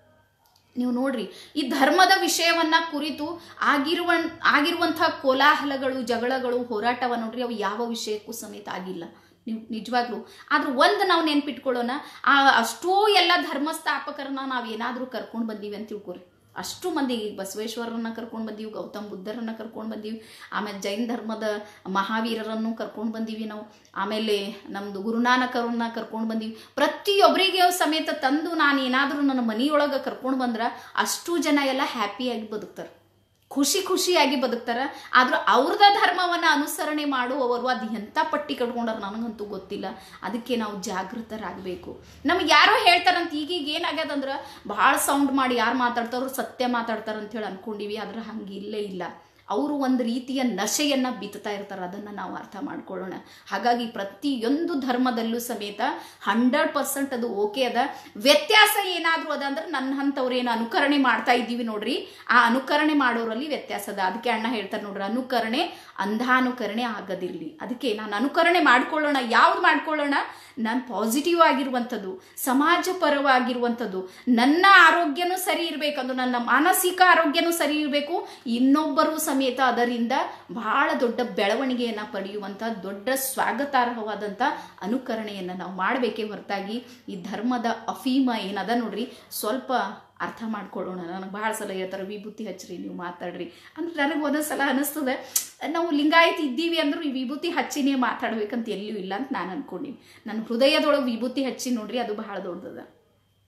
ನೀವು ನೋಡ್ರಿ ಈ ಧರ್ಮದ ವಿಷಯವನ್ನ ಕುರಿತು ಆಗಿರುವ ಆಗಿರುವಂತಹ ಕೋಲಾಹಲಗಳು ಜಗಳಗಳು ಹೋರಾಟವ ನೋಡ್ರಿ ಅವು ಯಾವ ವಿಷಯಕ್ಕೂ ಸಮೇತ ಆಗಿಲ್ಲ ನೀವು ನಿಜವಾಗ್ಲೂ ಆದ್ರೆ ಒಂದು ನಾವು ನೆನ್ಪಿಟ್ಕೊಳ್ಳೋಣ ಆ ಅಷ್ಟೋ ಎಲ್ಲ ಧರ್ಮ ಸ್ಥಾಪಕರನ್ನ ನಾವು ಏನಾದರೂ ಕರ್ಕೊಂಡು ಬಂದೀವಿ ಅಂತ ತಿಳ್ಕೊರಿ ಅಷ್ಟು ಮಂದಿ ಈಗ ಬಸವೇಶ್ವರರನ್ನ ಕರ್ಕೊಂಡು ಬಂದೀವಿ ಗೌತಮ್ ಬುದ್ಧರನ್ನ ಕರ್ಕೊಂಡು ಬಂದೀವಿ ಆಮೇಲೆ ಜೈನ ಧರ್ಮದ ಮಹಾವೀರರನ್ನು ಕರ್ಕೊಂಡು ಬಂದೀವಿ ನಾವು ಆಮೇಲೆ ನಮ್ಮದು ಗುರುನಾನಕರನ್ನ ಕರ್ಕೊಂಡು ಬಂದೀವಿ ಪ್ರತಿಯೊಬ್ಬರಿಗೆ ಸಮೇತ ತಂದು ನಾನು ಏನಾದರೂ ನನ್ನ ಮನೆಯೊಳಗೆ ಕರ್ಕೊಂಡು ಬಂದ್ರೆ ಅಷ್ಟು ಜನ ಎಲ್ಲ ಹ್ಯಾಪಿಯಾಗಿ ಬದುಕ್ತಾರೆ ಖುಷಿ ಖುಷಿಯಾಗಿ ಬದುಕ್ತಾರ ಆದ್ರೂ ಅವ್ರದ ಧರ್ಮವನ್ನ ಅನುಸರಣೆ ಮಾಡುವವರು ಅದು ಎಂಥ ಪಟ್ಟಿ ಕಟ್ಕೊಂಡಾರ ನನಗಂತೂ ಗೊತ್ತಿಲ್ಲ ಅದಕ್ಕೆ ನಾವು ಜಾಗೃತರಾಗಬೇಕು ನಮ್ಗೆ ಯಾರೋ ಹೇಳ್ತಾರಂತ ಈಗೀಗ ಏನಾಗ್ಯದಂದ್ರೆ ಭಾಳ ಸೌಂಡ್ ಮಾಡಿ ಯಾರು ಮಾತಾಡ್ತಾರೋ ಸತ್ಯ ಮಾತಾಡ್ತಾರ ಅಂತ ಹೇಳಿ ಅನ್ಕೊಂಡಿವಿ ಆದ್ರೆ ಹಂಗೆ ಇಲ್ಲೇ ಇಲ್ಲ ಅವರು ಒಂದು ರೀತಿಯ ನಶೆಯನ್ನ ಬಿತ್ತುತ್ತಾ ಇರ್ತಾರೆ ಅದನ್ನು ನಾವು ಅರ್ಥ ಮಾಡ್ಕೊಳ್ಳೋಣ ಹಾಗಾಗಿ ಪ್ರತಿಯೊಂದು ಧರ್ಮದಲ್ಲೂ ಸಮೇತ ಹಂಡ್ರೆಡ್ ಪರ್ಸೆಂಟ್ ಅದು ಓಕೆ ಅದ ವ್ಯತ್ಯಾಸ ಏನಾದರೂ ಅದ ಅಂದ್ರೆ ನನ್ನ ಹಂತವ್ರು ಏನು ಅನುಕರಣೆ ಮಾಡ್ತಾ ಇದ್ದೀವಿ ನೋಡ್ರಿ ಆ ಅನುಕರಣೆ ಮಾಡೋರಲ್ಲಿ ವ್ಯತ್ಯಾಸ ಅದ ಅದಕ್ಕೆ ಅಣ್ಣ ಹೇಳ್ತಾರೆ ನೋಡ್ರಿ ಅನುಕರಣೆ ಅಂಧಾನುಕರಣೆ ಆಗದಿರಲಿ ಅದಕ್ಕೆ ನಾನು ಅನುಕರಣೆ ಮಾಡ್ಕೊಳ್ಳೋಣ ಯಾವ್ದು ಮಾಡ್ಕೊಳ್ಳೋಣ ನಾನು ಪಾಸಿಟಿವ್ ಆಗಿರುವಂಥದ್ದು ಸಮಾಜ ಪರವಾಗಿರುವಂಥದ್ದು ನನ್ನ ಆರೋಗ್ಯನೂ ಸರಿ ಇರಬೇಕಂದು ನನ್ನ ಮಾನಸಿಕ ಆರೋಗ್ಯನೂ ಸರಿ ಇರಬೇಕು ಇನ್ನೊಬ್ಬರು ಸಮೇತ ಅದರಿಂದ ಬಹಳ ದೊಡ್ಡ ಬೆಳವಣಿಗೆಯನ್ನು ಪಡೆಯುವಂಥ ದೊಡ್ಡ ಸ್ವಾಗತಾರ್ಹವಾದಂಥ ಅನುಕರಣೆಯನ್ನು ನಾವು ಮಾಡಬೇಕೇ ಹೊರತಾಗಿ ಈ ಧರ್ಮದ ಅಫೀಮ ಏನದ ನೋಡ್ರಿ ಸ್ವಲ್ಪ ಅರ್ಥ ಮಾಡ್ಕೊಳ್ಳೋಣ ನನಗೆ ಭಾಳ ಸಲ ಹೇಳ್ತಾರೆ ವಿಭೂತಿ ಹಚ್ಚ್ರಿ ನೀವು ಮಾತಾಡ್ರಿ ಅಂದ್ರೆ ನನಗೆ ಒಂದೊಂದು ಸಲ ಅನಿಸ್ತದೆ ನಾವು ಲಿಂಗಾಯತ್ ಇದ್ದೀವಿ ಅಂದ್ರೂ ಈ ವಿಭೂತಿ ಹಚ್ಚಿನೇ ಮಾತಾಡ್ಬೇಕಂತ ಎಲ್ಲಿಯೂ ಇಲ್ಲ ಅಂತ ನಾನು ಅನ್ಕೊಂಡೀನಿ ನನ್ನ ಹೃದಯದೊಳಗೆ ವಿಭೂತಿ ಹಚ್ಚಿ ನೋಡ್ರಿ ಅದು ಬಹಳ ದೊಡ್ಡದ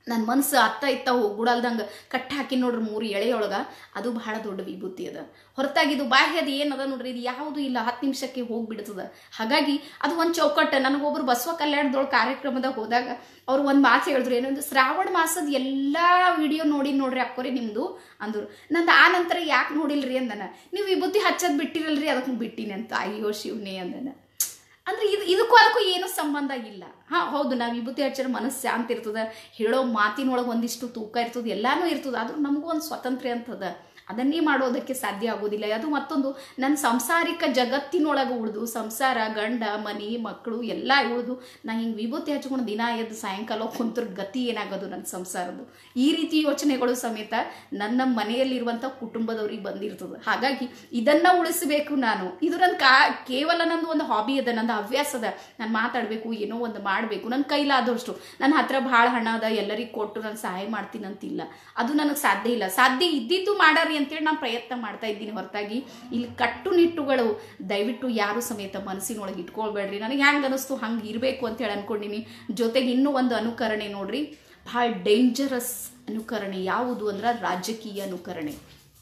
ನನ್ನ ಮನಸ್ಸು ಅತ್ತ ಇತ್ತ ಹೋಗ್ಬಿಡಲ್ದಂಗೆ ಕಟ್ಟ ಹಾಕಿ ನೋಡ್ರಿ ಮೂರು ಎಳೆಯೊಳಗೆ ಅದು ಬಹಳ ದೊಡ್ಡ ವಿಭೂತಿ ಅದ ಹೊರತಾಗಿ ಇದು ಬಾಹ್ಯದ ಏನದ ನೋಡ್ರಿ ಇದು ಯಾವುದೂ ಇಲ್ಲ ಹತ್ತು ನಿಮಿಷಕ್ಕೆ ಹೋಗ್ಬಿಡ್ತದ ಹಾಗಾಗಿ ಅದು ಒಂದು ಚೌಕಟ್ಟು ನನಗೊಬ್ರು ಬಸವ ಕಲ್ಯಾಣದೊಳಗೆ ಕಾರ್ಯಕ್ರಮದಾಗ ಹೋದಾಗ ಅವ್ರು ಒಂದು ಮಾತು ಹೇಳಿದ್ರು ಏನಂದ್ರೆ ಶ್ರಾವಣ ಮಾಸದ ಎಲ್ಲ ವಿಡಿಯೋ ನೋಡಿ ನೋಡ್ರಿ ಅಕ್ಕೋರಿ ನಿಮ್ಮದು ಅಂದ್ರು ನಂದು ಆ ನಂತರ ಯಾಕೆ ನೋಡಿಲ್ರಿ ಅಂದನ ನೀವು ವಿಭೂತಿ ಹಚ್ಚೋದು ಬಿಟ್ಟಿರಲ್ರಿ ಅದಕ್ಕೆ ಬಿಟ್ಟಿನಿ ಅಂತ ಅಯ್ಯೋ ಶಿವನೇ ಅಂದನ ಅಂದ್ರೆ ಇದು ಇದಕ್ಕೂ ಅದಕ್ಕೂ ಏನೂ ಸಂಬಂಧ ಇಲ್ಲ ಹಾ ಹೌದು ನಾವು ವಿಭೂತಿ ಹಚ್ಚಿದ್ರೆ ಮನಸ್ಸು ಶಾಂತಿ ಇರ್ತದ ಹೇಳೋ ಮಾತಿನೊಳಗೆ ಒಂದಿಷ್ಟು ತೂಕ ಇರ್ತದೆ ಎಲ್ಲಾನು ಇರ್ತದೆ ಆದ್ರೂ ನಮಗೂ ಒಂದು ಸ್ವಾತಂತ್ರ್ಯ ಅಂತದ ಅದನ್ನೇ ಮಾಡೋದಕ್ಕೆ ಸಾಧ್ಯ ಆಗೋದಿಲ್ಲ ಅದು ಮತ್ತೊಂದು ನನ್ನ ಸಂಸಾರಿಕ ಜಗತ್ತಿನೊಳಗೆ ಉಳಿದು ಸಂಸಾರ ಗಂಡ ಮನಿ ಮಕ್ಕಳು ಎಲ್ಲ ಉಳಿದು ನಾ ಹಿಂಗೆ ವಿಭೂತಿ ಹಚ್ಕೊಂಡು ದಿನ ಎದ್ದು ಸಾಯಂಕಾಲ ಕುಂತ್ರ ಗತಿ ಏನಾಗೋದು ನನ್ನ ಸಂಸಾರದ್ದು ಈ ರೀತಿ ಯೋಚನೆಗಳು ಸಮೇತ ನನ್ನ ಮನೆಯಲ್ಲಿರುವಂಥ ಕುಟುಂಬದವ್ರಿಗೆ ಬಂದಿರ್ತದೆ ಹಾಗಾಗಿ ಇದನ್ನ ಉಳಿಸಬೇಕು ನಾನು ಇದು ನನ್ನ ಕಾ ಕೇವಲ ನಂದು ಒಂದು ಹಾಬಿ ಅದ ನಂದು ಹವ್ಯಾಸ ಅದ ನಾನು ಮಾತಾಡಬೇಕು ಏನೋ ಒಂದು ಮಾಡಬೇಕು ನನ್ನ ಕೈಲಾದಷ್ಟು ನನ್ನ ಹತ್ರ ಭಾಳ ಹಣ ಅದ ಎಲ್ಲರಿಗೂ ಕೊಟ್ಟು ನಾನು ಸಹಾಯ ಮಾಡ್ತೀನಿ ಅಂತಿಲ್ಲ ಅದು ನನಗೆ ಸಾಧ್ಯ ಇಲ್ಲ ಸಾಧ್ಯ ಇದ್ದಿದ್ದು ಮಾಡಾರಿ ಅಂತೇಳಿ ನಾನು ಪ್ರಯತ್ನ ಮಾಡ್ತಾ ಇದ್ದೀನಿ ಹೊರತಾಗಿ ಇಲ್ಲಿ ಕಟ್ಟುನಿಟ್ಟುಗಳು ದಯವಿಟ್ಟು ಯಾರು ಸಮೇತ ಮನಸ್ಸಿನೊಳಗೆ ಇಟ್ಕೊಳ್ಬೇಡ್ರಿ ನನಗೆ ಹೆಂಗೆ ಅನಿಸ್ತು ಹಂಗೆ ಇರಬೇಕು ಅಂತೇಳಿ ಅನ್ಕೊಂಡಿನಿ ಜೊತೆಗೆ ಇನ್ನೂ ಒಂದು ಅನುಕರಣೆ ನೋಡ್ರಿ ಭಾಳ ಡೇಂಜರಸ್ ಅನುಕರಣೆ ಯಾವುದು ಅಂದ್ರೆ ರಾಜಕೀಯ ಅನುಕರಣೆ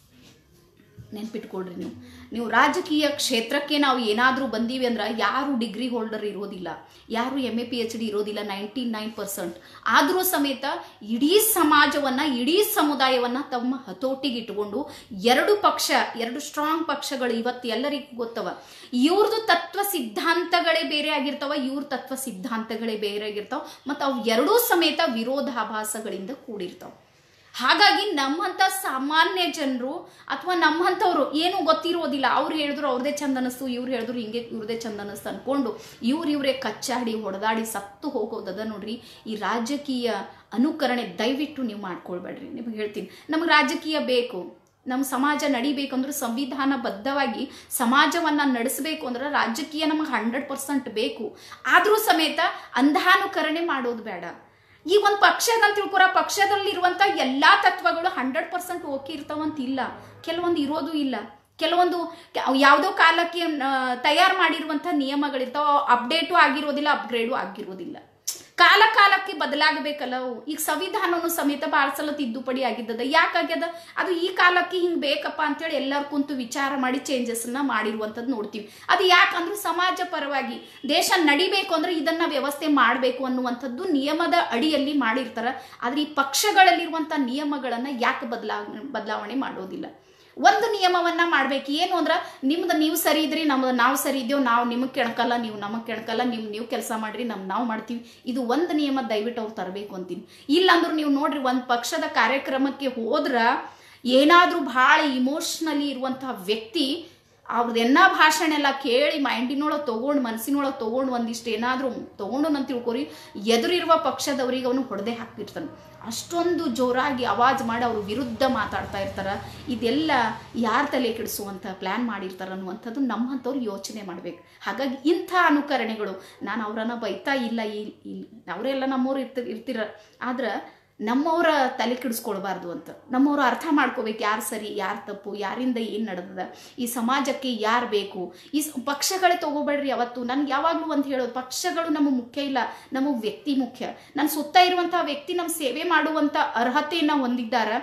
ನೆನ್ಪಿಟ್ಕೊಳ್ರಿ ನೀವು ನೀವು ರಾಜಕೀಯ ಕ್ಷೇತ್ರಕ್ಕೆ ನಾವು ಏನಾದರೂ ಬಂದೀವಿ ಅಂದ್ರೆ ಯಾರು ಡಿಗ್ರಿ ಹೋಲ್ಡರ್ ಇರೋದಿಲ್ಲ ಯಾರು M A P H D ಇರೋದಿಲ್ಲ ನೈಂಟಿ ನೈನ್ ಪರ್ಸೆಂಟ್ ಆದರೂ ಸಮೇತ ಇಡೀ ಸಮಾಜವನ್ನು ಇಡೀ ಸಮುದಾಯವನ್ನು ತಮ್ಮ ಹತೋಟಿಗೆ ಇಟ್ಕೊಂಡು ಎರಡು ಪಕ್ಷ ಎರಡು ಸ್ಟ್ರಾಂಗ್ ಪಕ್ಷಗಳು ಇವತ್ತು ಎಲ್ಲರಿಗೂ ಗೊತ್ತವ ಇವ್ರದ್ದು ತತ್ವ ಸಿದ್ಧಾಂತಗಳೇ ಬೇರೆ ಆಗಿರ್ತಾವ ಇವ್ರ ತತ್ವ ಸಿದ್ಧಾಂತಗಳೇ ಬೇರೆ ಆಗಿರ್ತಾವ ಮತ್ತು ಅವು ಎರಡೂ ಸಮೇತ ವಿರೋಧಾಭಾಸಗಳಿಂದ ಕೂಡಿರ್ತಾವ ಹಾಗಾಗಿ ನಮ್ಮಂಥ ಸಾಮಾನ್ಯ ಜನರು ಅಥವಾ ನಮ್ಮಂಥವ್ರು ಏನು ಗೊತ್ತಿರೋದಿಲ್ಲ ಅವ್ರು ಹೇಳಿದ್ರು ಅವ್ರದೇ ಚಂದ ಅನ್ನಿಸ್ತು ಇವ್ರು ಹೇಳಿದ್ರು ಹಿಂಗೆ ಇವ್ರದೇ ಚಂದ ಅನ್ನಿಸ್ತು ಅನ್ಕೊಂಡು ಇವ್ರು ಇವರೇ ಕಚ್ಚಾಡಿ ಹೊಡೆದಾಡಿ ಸತ್ತು ಹೋಗೋದದ ನೋಡ್ರಿ ಈ ರಾಜಕೀಯ ಅನುಕರಣೆ ದಯವಿಟ್ಟು ನೀವು ಮಾಡ್ಕೊಳ್ಬೇಡ್ರಿ ನಿಮಗೆ ಹೇಳ್ತೀನಿ ನಮಗೆ ರಾಜಕೀಯ ಬೇಕು ನಮ್ಮ ಸಮಾಜ ನಡಿಬೇಕಂದ್ರೆ ಸಂವಿಧಾನಬದ್ಧವಾಗಿ ಸಮಾಜವನ್ನು ನಡೆಸಬೇಕು ಅಂದ್ರೆ ರಾಜಕೀಯ ನಮಗೆ ಹಂಡ್ರೆಡ್ ಪರ್ಸೆಂಟ್ ಬೇಕು ಆದರೂ ಸಮೇತ ಅಂಧಾನುಕರಣೆ ಮಾಡೋದು ಬೇಡ ಈ ಒಂದು ಪಕ್ಷ ಅಂತ ತಿಳ್ಕೊರ ಪಕ್ಷದಲ್ಲಿರುವಂಥ ಎಲ್ಲ ತತ್ವಗಳು ಹಂಡ್ರೆಡ್ ಪರ್ಸೆಂಟ್ ಓಕೆ ಇರ್ತಾವಂತಿಲ್ಲ ಕೆಲವೊಂದು ಇರೋದು ಇಲ್ಲ ಕೆಲವೊಂದು ಯಾವುದೋ ಕಾಲಕ್ಕೆ ತಯಾರು ಮಾಡಿರುವಂಥ ನಿಯಮಗಳಿರ್ತಾವ ಅಪ್ಡೇಟು ಆಗಿರೋದಿಲ್ಲ ಅಪ್ಗ್ರೇಡು ಆಗಿರೋದಿಲ್ಲ ಕಾಲ ಕಾಲಕ್ಕೆ ಬದಲಾಗಬೇಕಲ್ಲ ಅವು ಈಗ ಸಂವಿಧಾನನು ಸಮೇತ ಭಾಳ ಸಲ ತಿದ್ದುಪಡಿ ಆಗಿದ್ದದ ಯಾಕಾಗ್ಯದ ಅದು ಈ ಕಾಲಕ್ಕೆ ಹಿಂಗೆ ಬೇಕಪ್ಪ ಅಂತೇಳಿ ಎಲ್ಲರೂ ಕುಂತು ವಿಚಾರ ಮಾಡಿ ಚೇಂಜಸ್ನ ಮಾಡಿರುವಂಥದ್ದು ನೋಡ್ತೀವಿ ಅದು ಯಾಕಂದ್ರೆ ಸಮಾಜ ಪರವಾಗಿ ದೇಶ ನಡಿಬೇಕು ಅಂದ್ರೆ ಇದನ್ನ ವ್ಯವಸ್ಥೆ ಮಾಡಬೇಕು ಅನ್ನುವಂಥದ್ದು ನಿಯಮದ ಅಡಿಯಲ್ಲಿ ಮಾಡಿರ್ತಾರೆ ಆದರೆ ಈ ಪಕ್ಷಗಳಲ್ಲಿರುವಂಥ ನಿಯಮಗಳನ್ನು ಯಾಕೆ ಬದಲಾ ಬದಲಾವಣೆ ಮಾಡೋದಿಲ್ಲ ಒಂದು ನಿಯಮವನ್ನ ಮಾಡ್ಬೇಕು ಏನು ಅಂದ್ರೆ ನಿಮ್ದು ನೀವು ಸರಿ ಇದ್ರಿ ನಮ್ದು ನಾವು ಸರಿ ಇದ್ದೇವೆ ನಾವು ನಿಮಗೆ ಕೆಣಕಲ್ಲ ನೀವು ನಮಗೆ ಕೆಣಕಲ್ಲ ನೀವು ನೀವು ಕೆಲಸ ಮಾಡ್ರಿ ನಮ್ ನಾವು ಮಾಡ್ತೀವಿ ಇದು ಒಂದು ನಿಯಮ ದಯವಿಟ್ಟು ಅವ್ರು ತರಬೇಕು ಅಂತೀನಿ ಇಲ್ಲಾಂದ್ರೆ ನೀವು ನೋಡ್ರಿ ಒಂದು ಪಕ್ಷದ ಕಾರ್ಯಕ್ರಮಕ್ಕೆ ಹೋದ್ರ ಏನಾದರೂ ಭಾಳ ಇಮೋಷ್ನಲಿ ಇರುವಂತಹ ವ್ಯಕ್ತಿ ಅವ್ರದ್ದೆನ್ನ ಭಾಷಣ ಎಲ್ಲ ಕೇಳಿ ಮೈಂಡಿನೊಳಗೆ ತೊಗೊಂಡು ಮನಸ್ಸಿನೊಳಗೆ ತೊಗೊಂಡು ಒಂದಿಷ್ಟು ಏನಾದರೂ ತೊಗೊಂಡು ಅಂತ ತಿಳ್ಕೊರಿ ಎದುರಿರುವ ಪಕ್ಷದವರಿಗೆ ಅವನು ಹೊಡೆದೇ ಹಾಕ್ತಿರ್ತಾನೆ ಅಷ್ಟೊಂದು ಜೋರಾಗಿ ಅವಾಜ್ ಮಾಡಿ ಅವ್ರ ವಿರುದ್ಧ ಮಾತಾಡ್ತಾ ಇರ್ತಾರೆ ಇದೆಲ್ಲ ಯಾರ ತಲೆ ಕೆಡಿಸುವಂಥ ಪ್ಲ್ಯಾನ್ ಮಾಡಿರ್ತಾರೆ ಅನ್ನುವಂಥದ್ದು ನಮ್ಮಂಥವ್ರು ಯೋಚನೆ ಮಾಡಬೇಕು ಹಾಗಾಗಿ ಇಂಥ ಅನುಕರಣೆಗಳು ನಾನು ಅವರನ್ನ ಬೈತಾ ಇಲ್ಲ ಈ ಅವರೆಲ್ಲ ನಮ್ಮವ್ರು ಇರ್ತಿ ಇರ್ತಿರ ಆದ್ರೆ ನಮ್ಮವರ ತಲೆ ಕೆಡಿಸ್ಕೊಳ್ಬಾರ್ದು ಅಂತ ನಮ್ಮವರು ಅರ್ಥ ಮಾಡ್ಕೋಬೇಕು ಯಾರು ಸರಿ ಯಾರು ತಪ್ಪು ಯಾರಿಂದ ಏನು ನಡೆದದ ಈ ಸಮಾಜಕ್ಕೆ ಯಾರು ಬೇಕು ಈ ಪಕ್ಷಗಳೇ ತಗೋಬೇಡ್ರಿ ಯಾವತ್ತು ನನ್ಗೆ ಯಾವಾಗಲೂ ಅಂತ ಹೇಳೋದು ಪಕ್ಷಗಳು ನಮಗೆ ಮುಖ್ಯ ಇಲ್ಲ ನಮಗೆ ವ್ಯಕ್ತಿ ಮುಖ್ಯ ನನ್ನ ಸುತ್ತ ಇರುವಂಥ ವ್ಯಕ್ತಿ ನಮ್ಮ ಸೇವೆ ಮಾಡುವಂಥ ಅರ್ಹತೆಯನ್ನು ಹೊಂದಿದ್ದಾರ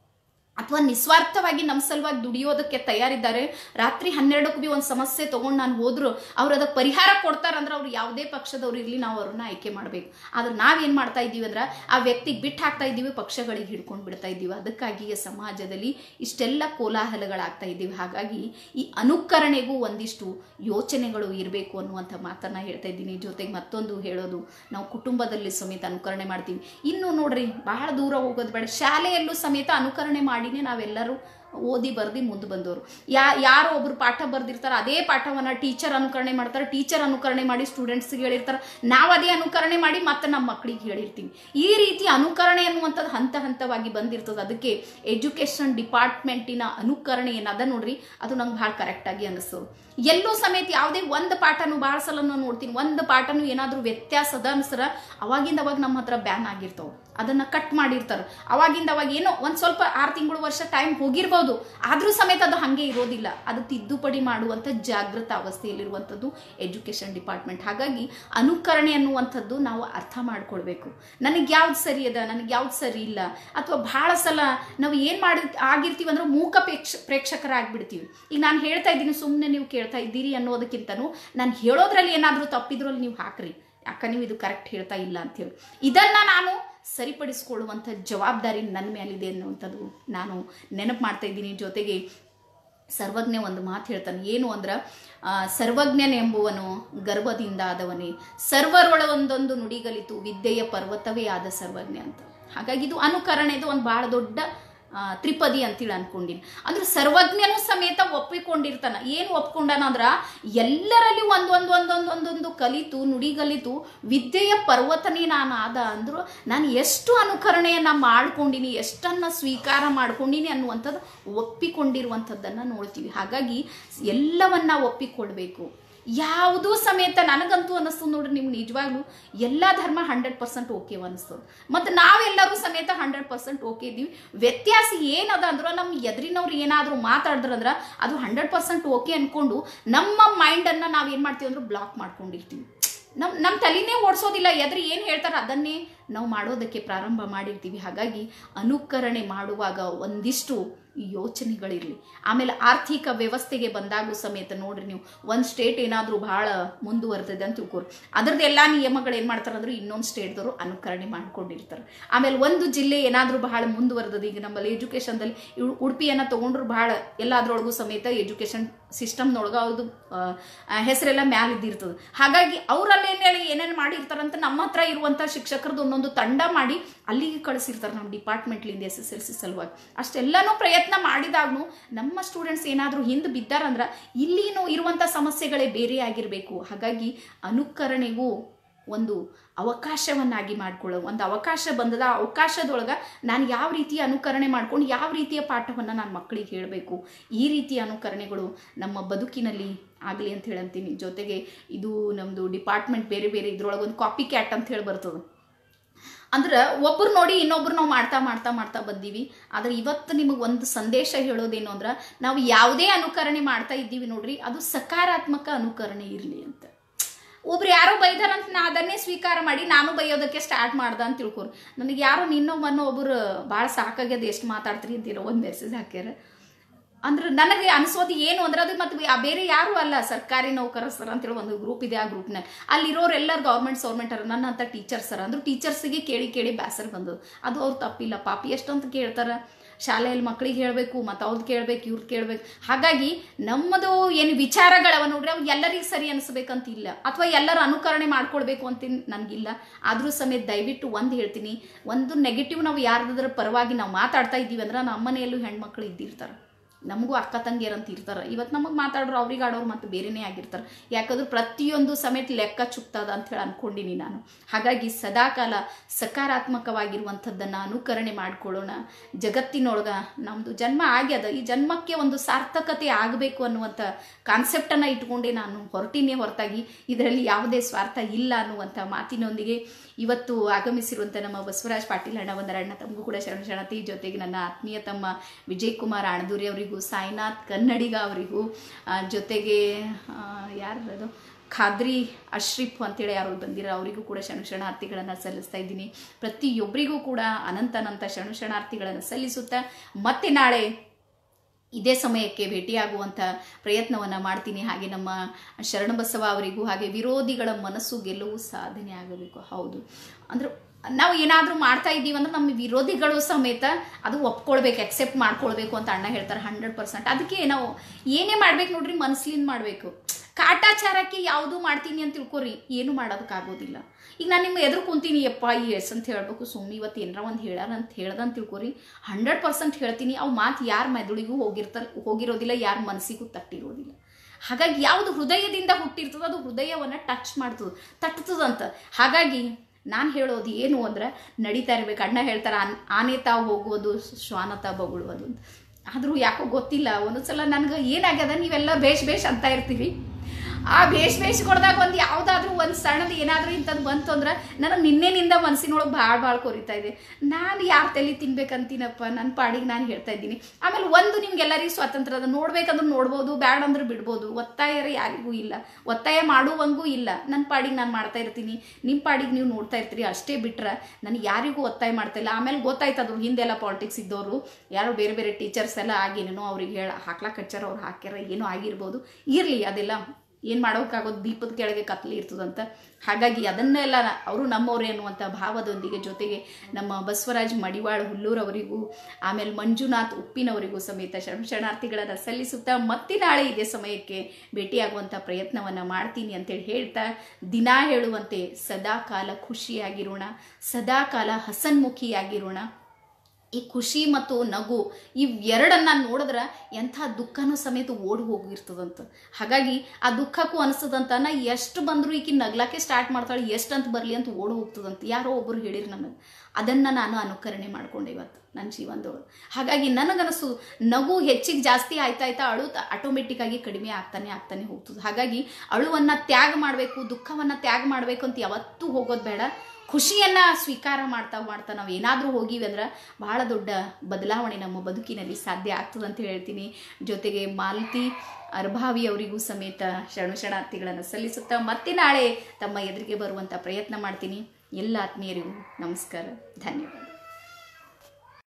ಅಥವಾ ನಿಸ್ವಾರ್ಥವಾಗಿ ನಮ್ಮ ಸಲುವಾಗಿ ದುಡಿಯೋದಕ್ಕೆ ತಯಾರಿದ್ದಾರೆ ರಾತ್ರಿ ಹನ್ನೆರಡಕ್ಕೂ ಬಿ ಒಂದು ಸಮಸ್ಯೆ ತೊಗೊಂಡು ನಾನು ಹೋದ್ರು ಅವ್ರು ಅದಕ್ಕೆ ಪರಿಹಾರ ಕೊಡ್ತಾರಂದ್ರೆ ಅವ್ರು ಯಾವುದೇ ಪಕ್ಷದವ್ರು ಇರಲಿ ನಾವು ಅವ್ರನ್ನ ಆಯ್ಕೆ ಮಾಡಬೇಕು ಆದ್ರೆ ನಾವೇನು ಮಾಡ್ತಾ ಇದ್ದೀವಿ ಅಂದ್ರೆ ಆ ವ್ಯಕ್ತಿಗೆ ಬಿಟ್ಟು ಹಾಕ್ತಾ ಇದ್ದೀವಿ ಪಕ್ಷಗಳಿಗೆ ಹಿಡ್ಕೊಂಡು ಬಿಡ್ತಾ ಇದ್ದೀವಿ ಅದಕ್ಕಾಗಿ ಸಮಾಜದಲ್ಲಿ ಇಷ್ಟೆಲ್ಲ ಕೋಲಾಹಲಗಳಾಗ್ತಾ ಇದ್ದೀವಿ ಹಾಗಾಗಿ ಈ ಅನುಕರಣೆಗೂ ಒಂದಿಷ್ಟು ಯೋಚನೆಗಳು ಇರಬೇಕು ಅನ್ನುವಂಥ ಮಾತನ್ನ ಹೇಳ್ತಾ ಇದ್ದೀನಿ ಜೊತೆಗೆ ಮತ್ತೊಂದು ಹೇಳೋದು ನಾವು ಕುಟುಂಬದಲ್ಲಿ ಸಮೇತ ಅನುಕರಣೆ ಮಾಡ್ತೀವಿ ಇನ್ನು ನೋಡ್ರಿ ಬಹಳ ದೂರ ಹೋಗೋದು ಬೇಡ ಶಾಲೆಯಲ್ಲೂ ಸಮೇತ ಅನುಕರಣೆ ಮಾಡಿನೇ ನಾವೆಲ್ಲರೂ ಓದಿ ಬರ್ದು ಮುಂದೆ ಬಂದವರು ಯಾ ಯಾರೋ ಒಬ್ರು ಪಾಠ ಬರ್ದಿರ್ತಾರೆ ಅದೇ ಪಾಠವನ್ನು ಟೀಚರ್ ಅನುಕರಣೆ ಮಾಡ್ತಾರೆ ಟೀಚರ್ ಅನುಕರಣೆ ಮಾಡಿ ಸ್ಟೂಡೆಂಟ್ಸ್ಗೆ ಹೇಳಿರ್ತಾರೆ ನಾವು ಅದೇ ಅನುಕರಣೆ ಮಾಡಿ ಮತ್ತೆ ನಮ್ಮ ಮಕ್ಕಳಿಗೆ ಹೇಳಿರ್ತೀವಿ ಈ ರೀತಿ ಅನುಕರಣೆ ಅನ್ನುವಂಥದ್ದು ಹಂತ ಹಂತವಾಗಿ ಬಂದಿರ್ತದೆ ಅದಕ್ಕೆ ಎಜುಕೇಷನ್ ಡಿಪಾರ್ಟ್ಮೆಂಟಿನ ಅನುಕರಣೆ ಏನದ ನೋಡ್ರಿ ಅದು ನಂಗೆ ಭಾಳ ಕರೆಕ್ಟಾಗಿ ಅನಿಸ್ತದೆ ಎಲ್ಲೂ ಸಮೇತ ಯಾವುದೇ ಒಂದು ಪಾಠನೂ ಭಾಳ ಸಲ ನಾನು ನೋಡ್ತೀನಿ ಒಂದು ಪಾಠನೂ ಏನಾದರೂ ವ್ಯತ್ಯಾಸ ಅದ ಅನ್ಸರ ಅವಾಗಿಂದ ಅವಾಗ ನಮ್ಮ ಹತ್ರ ಬ್ಯಾನ್ ಆಗಿರ್ತಾವೆ ಅದನ್ನು ಕಟ್ ಮಾಡಿರ್ತಾರೆ ಅವಾಗಿಂದ ಅವಾಗ ಏನೋ ಒಂದು ಸ್ವಲ್ಪ ಆರು ತಿಂಗಳು ವರ್ಷ ಟೈಮ್ ಹೋಗಿರ್ಬೋದು ಆದರೂ ಸಮೇತ ಅದು ಹಾಗೆ ಇರೋದಿಲ್ಲ ಅದು ತಿದ್ದುಪಡಿ ಮಾಡುವಂಥ ಜಾಗೃತ ಅವಸ್ಥೆಯಲ್ಲಿರುವಂಥದ್ದು ಎಜುಕೇಷನ್ ಡಿಪಾರ್ಟ್ಮೆಂಟ್ ಹಾಗಾಗಿ ಅನುಕರಣೆ ಅನ್ನುವಂಥದ್ದು ನಾವು ಅರ್ಥ ಮಾಡ್ಕೊಳ್ಬೇಕು ನನಗೆ ಯಾವ್ದು ಸರಿ ಅದ ನನಗೆ ಯಾವ್ದು ಸರಿ ಇಲ್ಲ ಅಥವಾ ಭಾಳ ಸಲ ನಾವು ಏನು ಮಾಡಿ ಆಗಿರ್ತೀವಿ ಅಂದ್ರೆ ಮೂಕ ಪ್ರೇಕ್ಷ ಪ್ರೇಕ್ಷಕರಾಗ್ಬಿಡ್ತೀವಿ ಈಗ ನಾನು ಹೇಳ್ತಾ ಇದ್ದೀನಿ ಸುಮ್ಮನೆ ನೀವು ಕೇಳ್ತಾ ಇದ್ದೀರಿ ಅನ್ನೋದಕ್ಕಿಂತನೂ ನಾನು ಹೇಳೋದ್ರಲ್ಲಿ ಏನಾದರೂ ತಪ್ಪಿದ್ರಲ್ಲಿ ನೀವು ಹಾಕ್ರಿ ಯಾಕ ನೀವು ಇದು ಕರೆಕ್ಟ್ ಹೇಳ್ತಾ ಇಲ್ಲ ಅಂತೇಳಿ ಇದನ್ನು ನಾನು ಸರಿಪಡಿಸ್ಕೊಳ್ಳುವಂಥ ಜವಾಬ್ದಾರಿ ನನ್ನ ಮೇಲಿದೆ ಅನ್ನುವಂಥದ್ದು ನಾನು ನೆನಪು ಮಾಡ್ತಾ ಇದ್ದೀನಿ ಜೊತೆಗೆ ಸರ್ವಜ್ಞ ಒಂದು ಮಾತು ಹೇಳ್ತಾನೆ ಏನು ಅಂದ್ರೆ ಆ, ಸರ್ವಜ್ಞನೆಂಬುವನು ಗರ್ವದಿಂದ ಆದವನೇ ಸರ್ವರೊಳ ಒಂದೊಂದು ನುಡಿಗಲಿತು ವಿದ್ಯೆಯ ಪರ್ವತವೇ ಆದ ಸರ್ವಜ್ಞ ಅಂತ ಹಾಗಾಗಿ ಇದು ಅನುಕರಣೆದು ಒಂದು ಬಹಳ ದೊಡ್ಡ ಆ, ತ್ರಿಪದಿ ಅಂತೇಳಿ ಅನ್ಕೊಂಡಿನಿ ಅಂದ್ರೆ ಸರ್ವಜ್ಞನೂ ಸಮೇತ ಒಪ್ಪಿಕೊಂಡಿರ್ತಾನ ಏನು ಒಪ್ಕೊಂಡಾನ ಅಂದ್ರ ಎಲ್ಲರಲ್ಲಿ ಒಂದೊಂದು ಒಂದೊಂದು ಒಂದೊಂದು ಕಲಿತು ನುಡಿಗಲಿತು ವಿದ್ಯೆಯ ಪರ್ವತನೇ ನಾನು ಆದ ಅಂದ್ರು ನಾನು ಎಷ್ಟು ಅನುಕರಣೆಯನ್ನ ಮಾಡ್ಕೊಂಡಿನಿ ಎಷ್ಟನ್ನ ಸ್ವೀಕಾರ ಮಾಡ್ಕೊಂಡಿನಿ ಅನ್ನುವಂಥದ್ದು ಒಪ್ಪಿಕೊಂಡಿರುವಂಥದ್ದನ್ನು ನೋಡ್ತೀವಿ ಹಾಗಾಗಿ ಎಲ್ಲವನ್ನ ಒಪ್ಪಿಕೊಳ್ಬೇಕು ಯಾವುದೂ ಸಮೇತ ನನಗಂತೂ ಅನ್ನಿಸ್ತದೆ ನೋಡ್ರಿ ನಿಮ್ಗೆ ನಿಜವಾಗ್ಲೂ ಎಲ್ಲ ಧರ್ಮ ಹಂಡ್ರೆಡ್ ಪರ್ಸೆಂಟ್ ಓಕೆ ಅನಿಸ್ತದೆ ಮತ್ತು ನಾವೆಲ್ಲರೂ ಸಮೇತ ಹಂಡ್ರೆಡ್ ಪರ್ಸೆಂಟ್ ಓಕೆ ಇದ್ದೀವಿ ವ್ಯತ್ಯಾಸ ಏನದ ಅಂದ್ರೆ ನಮ್ಮ ಎದುರಿನವ್ರು ಏನಾದರೂ ಮಾತಾಡಿದ್ರಂದ್ರೆ ಅದು ಹಂಡ್ರೆಡ್ ಪರ್ಸೆಂಟ್ ಓಕೆ ಅಂದ್ಕೊಂಡು ನಮ್ಮ ಮೈಂಡನ್ನು ನಾವು ಏನು ಮಾಡ್ತೀವಿ ಅಂದ್ರೆ ಬ್ಲಾಕ್ ಮಾಡ್ಕೊಂಡಿರ್ತೀವಿ ನಮ್ಮ ನಮ್ಮ ತಲೆನೇ ಓಡಿಸೋದಿಲ್ಲ ಎದುರು ಏನು ಹೇಳ್ತಾರೆ ಅದನ್ನೇ ನಾವು ಮಾಡೋದಕ್ಕೆ ಪ್ರಾರಂಭ ಮಾಡಿರ್ತೀವಿ ಹಾಗಾಗಿ ಅನುಕರಣೆ ಮಾಡುವಾಗ ಒಂದಿಷ್ಟು ಯೋಚನೆಗಳಿರಲಿ ಆಮೇಲೆ ಆರ್ಥಿಕ ವ್ಯವಸ್ಥೆಗೆ ಬಂದಾಗೂ ಸಮೇತ ನೋಡ್ರಿ ನೀವು ಒಂದು ಸ್ಟೇಟ್ ಏನಾದರೂ ಭಾಳ ಮುಂದುವರೆದಿದೆ ಅಂತ ತಿಳ್ಕೊರಿ ಅದ್ರದ್ದು ಎಲ್ಲ ನಿಯಮಗಳು ಏನು ಮಾಡ್ತಾರೆ ಅಂದ್ರೆ ಇನ್ನೊಂದು ಸ್ಟೇಟ್ದವರು ಅನುಕರಣೆ ಮಾಡ್ಕೊಂಡಿರ್ತಾರೆ ಆಮೇಲೆ ಒಂದು ಜಿಲ್ಲೆ ಏನಾದರೂ ಬಹಳ ಮುಂದುವರೆದದ ಈಗ ನಮ್ಮಲ್ಲಿ ಎಜುಕೇಷನ್ದಲ್ಲಿ ಉಡುಪಿಯನ್ನು ತೊಗೊಂಡ್ರು ಭಾಳ ಎಲ್ಲದ್ರೊಳಗೂ ಸಮೇತ ಎಜುಕೇಷನ್ ಸಿಸ್ಟಮ್ನೊಳಗೆ ಅದು ಹೆಸರೆಲ್ಲ ಮ್ಯಾಲ ಇದ್ದಿರ್ತದೆ ಹಾಗಾಗಿ ಅವರಲ್ಲಿ ಏನೇಳಿ ಏನೇನು ಮಾಡಿರ್ತಾರಂತ ನಮ್ಮ ಹತ್ರ ಇರುವಂಥ ಶಿಕ್ಷಕರದ್ದು ಒಂದೊಂದು ತಂಡ ಮಾಡಿ ಅಲ್ಲಿಗೆ ಕಳಿಸಿರ್ತಾರೆ ನಮ್ಮ ಡಿಪಾರ್ಟ್ಮೆಂಟ್ಲಿಂದ ಎಸ್ ಎಸ್ ಎಲ್ ಸಿ ಸಲುವಾಗಿ ಅಷ್ಟೆಲ್ಲನೂ ಪ್ರಯತ್ನ ಮಾಡಿದಾಗೂ ನಮ್ಮ ಸ್ಟೂಡೆಂಟ್ಸ್ ಏನಾದರೂ ಹಿಂದೆ ಬಿದ್ದಾರಂದ್ರೆ ಇಲ್ಲಿನೂ ಇರುವಂಥ ಸಮಸ್ಯೆಗಳೇ ಬೇರೆ ಆಗಿರಬೇಕು ಹಾಗಾಗಿ ಅನುಕರಣೆಗೂ ಒಂದು ಅವಕಾಶವನ್ನಾಗಿ ಮಾಡ್ಕೊಳ್ಳೋ ಒಂದು ಅವಕಾಶ ಬಂದದ ಆ ಅವಕಾಶದೊಳಗೆ ನಾನು ಯಾವ ರೀತಿಯ ಅನುಕರಣೆ ಮಾಡ್ಕೊಂಡು ಯಾವ ರೀತಿಯ ಪಾಠವನ್ನು ನಾನು ಮಕ್ಕಳಿಗೆ ಹೇಳಬೇಕು ಈ ರೀತಿಯ ಅನುಕರಣೆಗಳು ನಮ್ಮ ಬದುಕಿನಲ್ಲಿ ಆಗಲಿ ಅಂತ ಹೇಳಂತೀನಿ ಜೊತೆಗೆ ಇದು ನಮ್ಮದು ಡಿಪಾರ್ಟ್ಮೆಂಟ್ ಬೇರೆ ಬೇರೆ ಇದ್ರೊಳಗೆ ಒಂದು ಕಾಪಿ ಕ್ಯಾಟ್ ಅಂತ ಹೇಳಿ ಬರ್ತದೆ ಅಂದ್ರೆ ಒಬ್ರು ನೋಡಿ ಇನ್ನೊಬ್ರು ನಾವು ಮಾಡ್ತಾ ಮಾಡ್ತಾ ಮಾಡ್ತಾ ಬಂದೀವಿ ಆದ್ರೆ ಇವತ್ತು ನಿಮಗೆ ಒಂದು ಸಂದೇಶ ಹೇಳೋದೇನು ಅಂದ್ರೆ ನಾವು ಯಾವುದೇ ಅನುಕರಣೆ ಮಾಡ್ತಾ ಇದ್ದೀವಿ ನೋಡ್ರಿ ಅದು ಸಕಾರಾತ್ಮಕ ಅನುಕರಣೆ ಇರಲಿ ಅಂತ ಒಬ್ರು ಯಾರೋ ಬೈದಾರಂತ ನಾ ಅದನ್ನೇ ಸ್ವೀಕಾರ ಮಾಡಿ ನಾನು ಬೈಯೋದಕ್ಕೆ ಸ್ಟಾರ್ಟ್ ಮಾಡ್ದೆ ಅಂತ ತಿಳ್ಕೊರಿ ನನಗೆ ಯಾರೋ ನಿನ್ನೊಮ್ಮನ್ನೋ ಒಬ್ರು ಭಾಳ ಸಾಕಾಗ್ಯದ ಎಷ್ಟು ಮಾತಾಡ್ತೀರಿ ಅಂತೀರೋ ಒಂದು ಮೆಸೇಜ್ ಹಾಕ್ಯಾರ ಅಂದ್ರೆ ನನಗೆ ಅನಿಸೋದು ಏನು ಅಂದ್ರೆ ಅದು ಮತ್ತೆ ಬೇರೆ ಯಾರು ಅಲ್ಲ ಸರ್ಕಾರಿ ನೌಕರಸ್ಥರ ಅಂತೇಳಿ ಒಂದು ಗ್ರೂಪ್ ಇದೆ ಆ ಗ್ರೂಪ್ನ ಅಲ್ಲಿರೋರು ಎಲ್ಲರೂ ಗೌರ್ಮೆಂಟ್ ಸೌರ್ಮೆಂಟ್ ಅರ ನನ್ನ ಅಂತ ಟೀಚರ್ಸ್ ಅರ ಅಂದ್ರೆ ಟೀಚರ್ಸಿಗೆ ಕೇಳಿ ಕೇಳಿ ಬೇಸರ ಬಂದದು ಅದು ಅವ್ರು ತಪ್ಪಿಲ್ಲ ಪಾಪಿ ಎಷ್ಟಂತ ಕೇಳ್ತಾರ ಶಾಲೆಯಲ್ಲಿ ಮಕ್ಕಳಿಗೆ ಹೇಳಬೇಕು ಮತ್ತು ಅವ್ರದ್ದು ಕೇಳ್ಬೇಕು ಇವ್ರದ್ದು ಕೇಳ್ಬೇಕು ಹಾಗಾಗಿ ನಮ್ಮದು ಏನು ವಿಚಾರಗಳವ ನೋಡ್ರಿ ಅವು ಎಲ್ಲರಿಗೂ ಸರಿ ಅನಿಸ್ಬೇಕಂತ ಇಲ್ಲ ಅಥವಾ ಎಲ್ಲರೂ ಅನುಕರಣೆ ಮಾಡ್ಕೊಳ್ಬೇಕು ಅಂತ ನನಗಿಲ್ಲ ಆದರೂ ಸಮೇತ ದಯವಿಟ್ಟು ಒಂದು ಹೇಳ್ತೀನಿ ಒಂದು ನೆಗೆಟಿವ್ ನಾವು ಯಾರ್ದಾದ್ರ ಪರವಾಗಿ ನಾವು ಮಾತಾಡ್ತಾ ಇದ್ದೀವಿ ಅಂದ್ರೆ ನಮ್ಮ ಮನೆಯಲ್ಲೂ ಹೆಣ್ಮಕ್ಳು ಇದ್ದಿರ್ತಾರೆ ನಮಗೂ ಅಕ್ಕ ತಂಗಿಯರಂತ ಇರ್ತಾರೆ ಇವತ್ತು ನಮಗೆ ಮಾತಾಡೋರು ಅವ್ರಿಗೆ ಆಡೋರು ಮತ್ತು ಬೇರೆನೇ ಆಗಿರ್ತಾರೆ ಯಾಕಂದ್ರೆ ಪ್ರತಿಯೊಂದು ಸಮೇತ ಲೆಕ್ಕ ಚುಕ್ತದ ಅಂತ ಹೇಳಿ ಅನ್ಕೊಂಡಿನಿ ನಾನು ಹಾಗಾಗಿ ಸದಾಕಾಲ ಸಕಾರಾತ್ಮಕವಾಗಿರುವಂಥದ್ದನ್ನು ಅನುಕರಣೆ ಮಾಡ್ಕೊಳ್ಳೋಣ ಜಗತ್ತಿನೊಳಗ ನಮ್ಮದು ಜನ್ಮ ಆಗ್ಯದ ಈ ಜನ್ಮಕ್ಕೆ ಒಂದು ಸಾರ್ಥಕತೆ ಆಗಬೇಕು ಅನ್ನುವಂಥ ಕಾನ್ಸೆಪ್ಟನ್ನು ಇಟ್ಕೊಂಡೇ ನಾನು ಹೊರಟಿನೇ ಹೊರತಾಗಿ ಇದರಲ್ಲಿ ಯಾವುದೇ ಸ್ವಾರ್ಥ ಇಲ್ಲ ಅನ್ನುವಂಥ ಮಾತಿನೊಂದಿಗೆ ಇವತ್ತು ಆಗಮಿಸಿರುವಂಥ ನಮ್ಮ ಬಸವರಾಜ್ ಪಾಟೀಲ್ ಅಣ್ಣ ಒಂದರ ಅಣ್ಣ ತಮಗೂ ಕೂಡ ಶರಣ ಶರಣತಿ ಜೊತೆಗೆ ನನ್ನ ಆತ್ಮೀಯ ತಮ್ಮ ವಿಜಯ್ ಕುಮಾರ್ ಅಣದೂರಿ ಅವರಿಗೂ ಸಾಯಿನಾಥ್ ಕನ್ನಡಿಗ ಅವರಿಗೂ ಆ, ಜೊತೆಗೆ ಯಾರದು ಖಾದ್ರಿ ಅಶ್ರಿಫ್ ಅಂತೇಳಿ ಯಾರು ಬಂದಿರೋ ಅವರಿಗೂ ಕೂಡ ಶರಣ ಶರಣಾರ್ಥಿಗಳನ್ನು ಸಲ್ಲಿಸ್ತಾ ಇದ್ದೀನಿ ಪ್ರತಿಯೊಬ್ಬರಿಗೂ ಕೂಡ ಅನಂತ ಅನಂತ ಶರಣ ಶರಣಾರ್ಥಿಗಳನ್ನು ಸಲ್ಲಿಸುತ್ತಾ ಮತ್ತೆ ನಾಳೆ ಇದೇ ಸಮಯಕ್ಕೆ ಭೇಟಿಯಾಗುವಂಥ ಪ್ರಯತ್ನವನ್ನು ಮಾಡ್ತೀನಿ ಹಾಗೆ ನಮ್ಮ ಶರಣಬಸವ ಅವರಿಗೂ ಹಾಗೆ ವಿರೋಧಿಗಳ ಮನಸ್ಸು ಗೆಲುವು ಸಾಧನೆ ಆಗಬೇಕು ಹೌದು ಅಂದ್ರೆ ನಾವು ಏನಾದರೂ ಮಾಡ್ತಾ ಇದ್ದೀವಿ ಅಂದ್ರೆ ನಮ್ಮ ವಿರೋಧಿಗಳು ಸಮೇತ ಅದು ಒಪ್ಕೊಳ್ಬೇಕು ಅಕ್ಸೆಪ್ಟ್ ಮಾಡ್ಕೊಳ್ಬೇಕು ಅಂತ ಅಣ್ಣ ಹೇಳ್ತಾರೆ ಹಂಡ್ರೆಡ್ ಪರ್ಸೆಂಟ್ ಅದಕ್ಕೆ ನಾವು ಏನೇ ಮಾಡ್ಬೇಕು ನೋಡ್ರಿ ಮನಸ್ಲಿಂದ ಮಾಡಬೇಕು ಕಾಟಾಚಾರಕ್ಕೆ ಯಾವುದು ಮಾಡ್ತೀನಿ ಅಂತ ತಿಳ್ಕೊರಿ ಏನು ಮಾಡೋದಕ್ಕಾಗೋದಿಲ್ಲ ಈಗ ನಾನು ನಿಮ್ಮ ಎದುರು ಕುಂತೀನಿ ಯಪ್ಪ ಈ ಎಸ್ ಅಂತ ಹೇಳ್ಬೇಕು ಸುಮ್ಮನೆ ಇವತ್ತು ಏನಾರ ಒಂದು ಹೇಳ್ಯಾರ ಅಂತ ಹೇಳ್ದ ಅಂತ ತಿಳ್ಕೊರಿ ಹಂಡ್ರೆಡ್ ಪರ್ಸೆಂಟ್ ಹೇಳ್ತೀನಿ ಅವು ಮಾತು ಯಾರ ಮೆದುಳಿಗೂ ಹೋಗಿರ್ತಾರೆ ಹೋಗಿರೋದಿಲ್ಲ ಯಾರ ಮನಸ್ಸಿಗೂ ತಟ್ಟಿರೋದಿಲ್ಲ ಹಾಗಾಗಿ ಯಾವುದು ಹೃದಯದಿಂದ ಹುಟ್ಟಿರ್ತದೋ ಅದು ಹೃದಯವನ್ನು ಟಚ್ ಮಾಡ್ತದೆ ತಟ್ಟುತ್ತದಂತ ಹಾಗಾಗಿ ನಾನು ಹೇಳೋದು ಏನು ಅಂದ್ರೆ ನಡೀತಾ ಇರ್ಬೇಕು ಅಣ್ಣ ಹೇಳ್ತಾರೆ ಆನ್ ಆನೆ ತಾವು ಹೋಗೋದು ಶ್ವಾನ ತಾ ಬೊಗಳುವುದು ಅಂತ ಆದರೂ ಯಾಕೋ ಗೊತ್ತಿಲ್ಲ ಒಂದೊಂದ್ಸಲ ನನಗೆ ಏನಾಗ್ಯದ ನೀವೆಲ್ಲ ಬೇಷ್ ಬೇಷ್ ಅಂತ ಇರ್ತೀವಿ ಆ ಬೇಷ್ ಬೇಷ್ಗೊಳ್ದಾಗ ಒಂದು ಯಾವುದಾದ್ರೂ ಒಂದು ಸಣ್ಣದು ಏನಾದರೂ ಇಂಥದ್ದು ಬಂತು ಅಂದ್ರೆ ನನಗೆ ನಿನ್ನೆನಿಂದ ಮನಸ್ಸಿನೊಳಗೆ ಭಾಳ ಭಾಳ ಕೊರಿತಾ ಇದೆ ನಾನು ಯಾರ ತಲೆ ತಿನ್ಬೇಕಂತೀನಪ್ಪ ನನ್ನ ಪಾಡಿಗೆ ನಾನು ಹೇಳ್ತಾ ಇದ್ದೀನಿ ಆಮೇಲೆ ಒಂದು ನಿಮ್ಗೆಲ್ಲರಿಗೂ ಸ್ವಾತಂತ್ರ್ಯ ಅದ ನೋಡ್ಬೇಕಂದ್ರೆ ನೋಡ್ಬೋದು ಬ್ಯಾಡ ಅಂದ್ರೆ ಬಿಡ್ಬೋದು ಒತ್ತಾಯ ಯಾರಿಗೂ ಇಲ್ಲ ಒತ್ತಾಯ ಮಾಡುವಂಗೂ ಇಲ್ಲ ನನ್ನ ಪಾಡಿಗೆ ನಾನು ಮಾಡ್ತಾ ಇರ್ತೀನಿ ನಿಮ್ಮ ಪಾಡಿಗೆ ನೀವು ನೋಡ್ತಾ ಇರ್ತೀರಿ ಅಷ್ಟೇ ಬಿಟ್ರೆ ನನಗೆ ಯಾರಿಗೂ ಒತ್ತಾಯ ಮಾಡ್ತಾ ಇಲ್ಲ ಆಮೇಲೆ ಗೊತ್ತಾಯ್ತು ಅದ್ರ ಹಿಂದೆಲ್ಲ ಪಾಲಿಟಿಕ್ಸ್ ಇದ್ದವರು ಯಾರೋ ಬೇರೆ ಬೇರೆ ಟೀಚರ್ಸ್ ಎಲ್ಲ ಆಗೇನೇನೋ ಅವ್ರಿಗೆ ಹೇಳ ಹಾಕ್ಲಾಕ್ ಹಚ್ಚಾರ ಅವ್ರು ಹಾಕ್ಯಾರ ಏನೋ ಆಗಿರ್ಬೋದು ಇರಲಿ ಅದೆಲ್ಲ ಏನು ಮಾಡೋಕ್ಕಾಗೋದು ದೀಪದ ಕೆಳಗೆ ಕತ್ಲಿ ಇರ್ತದಂತ ಹಾಗಾಗಿ ಅದನ್ನೆಲ್ಲ ಅವರು ನಮ್ಮವ್ರೆ ಅನ್ನುವಂಥ ಭಾವದೊಂದಿಗೆ ಜೊತೆಗೆ ನಮ್ಮ ಬಸವರಾಜ್ ಮಡಿವಾಳ ಹುಲ್ಲೂರವರಿಗೂ ಆಮೇಲೆ ಮಂಜುನಾಥ್ ಉಪ್ಪಿನವರಿಗೂ ಸಮೇತ ಶರಣ ಶರಣಾರ್ಥಿಗಳನ್ನು ಸಲ್ಲಿಸುತ್ತಾ ಮತ್ತೆ ನಾಳೆ ಇದೇ ಸಮಯಕ್ಕೆ ಭೇಟಿಯಾಗುವಂಥ ಪ್ರಯತ್ನವನ್ನು ಮಾಡ್ತೀನಿ ಅಂತೇಳಿ ಹೇಳ್ತಾ ದಿನಾ ಹೇಳುವಂತೆ ಸದಾ ಕಾಲ ಖುಷಿಯಾಗಿರೋಣ ಸದಾ ಕಾಲ ಹಸನ್ಮುಖಿಯಾಗಿರೋಣ ಈ ಖುಷಿ ಮತ್ತು ನಗು ಇವೆರಡನ್ನ ನೋಡಿದ್ರೆ ಎಂಥ ದುಃಖನೂ ಸಮೇತ ಓಡಿ ಹೋಗಿರ್ತದಂತ ಹಾಗಾಗಿ ಆ ದುಃಖಕ್ಕೂ ಅನಿಸ್ತದಂತ ನಾ ಎಷ್ಟು ಬಂದರೂ ಈಕಿ ನಗ್ಲಾಕೆ ಸ್ಟಾರ್ಟ್ ಮಾಡ್ತಾಳೆ ಎಷ್ಟಂತ ಬರಲಿ ಅಂತ ಓಡಿ ಹೋಗ್ತದಂತ ಯಾರೋ ಒಬ್ಬರು ಹೇಳಿರಿ ನನಗೆ ಅದನ್ನು ನಾನು ಅನುಕರಣೆ ಮಾಡ್ಕೊಂಡೆ ಇವತ್ತು ನನ್ನ ಜೀವನದೊಳಗೆ ಹಾಗಾಗಿ ನನಗನಸು ನಗು ಹೆಚ್ಚಿಗೆ ಜಾಸ್ತಿ ಆಯ್ತಾ ಆಯ್ತಾ ಅಳು ಆಟೋಮೆಟಿಕ್ ಆಗಿ ಕಡಿಮೆ ಆಗ್ತಾನೆ ಆಗ್ತಾನೆ ಹೋಗ್ತದೆ ಹಾಗಾಗಿ ಅಳುವನ್ನು ತ್ಯಾಗ ಮಾಡಬೇಕು ದುಃಖವನ್ನು ತ್ಯಾಗ ಮಾಡಬೇಕು ಅಂತ ಯಾವತ್ತೂ ಹೋಗೋದು ಬೇಡ ಖುಷಿಯನ್ನು ಸ್ವೀಕಾರ ಮಾಡ್ತಾ ಮಾಡ್ತಾ ನಾವು ಏನಾದರೂ ಹೋಗಿವಿ ಅಂದ್ರೆ ಬಹಳ ದೊಡ್ಡ ಬದಲಾವಣೆ ನಮ್ಮ ಬದುಕಿನಲ್ಲಿ ಸಾಧ್ಯ ಆಗ್ತದೆ ಅಂತ ಹೇಳ್ತೀನಿ ಜೊತೆಗೆ ಮಾಲತಿ ಅರ್ಭಾವಿ ಅವರಿಗೂ ಸಮೇತ ಶರಣು ಶರಣಾರ್ಥಿಗಳನ್ನು ಸಲ್ಲಿಸುತ್ತಾ ಮತ್ತೆ ನಾಳೆ ತಮ್ಮ ಎದುರಿಗೆ ಬರುವಂಥ ಪ್ರಯತ್ನ ಮಾಡ್ತೀನಿ ಎಲ್ಲ ಆತ್ಮೀಯರಿಗೂ ನಮಸ್ಕಾರ ಧನ್ಯವಾದ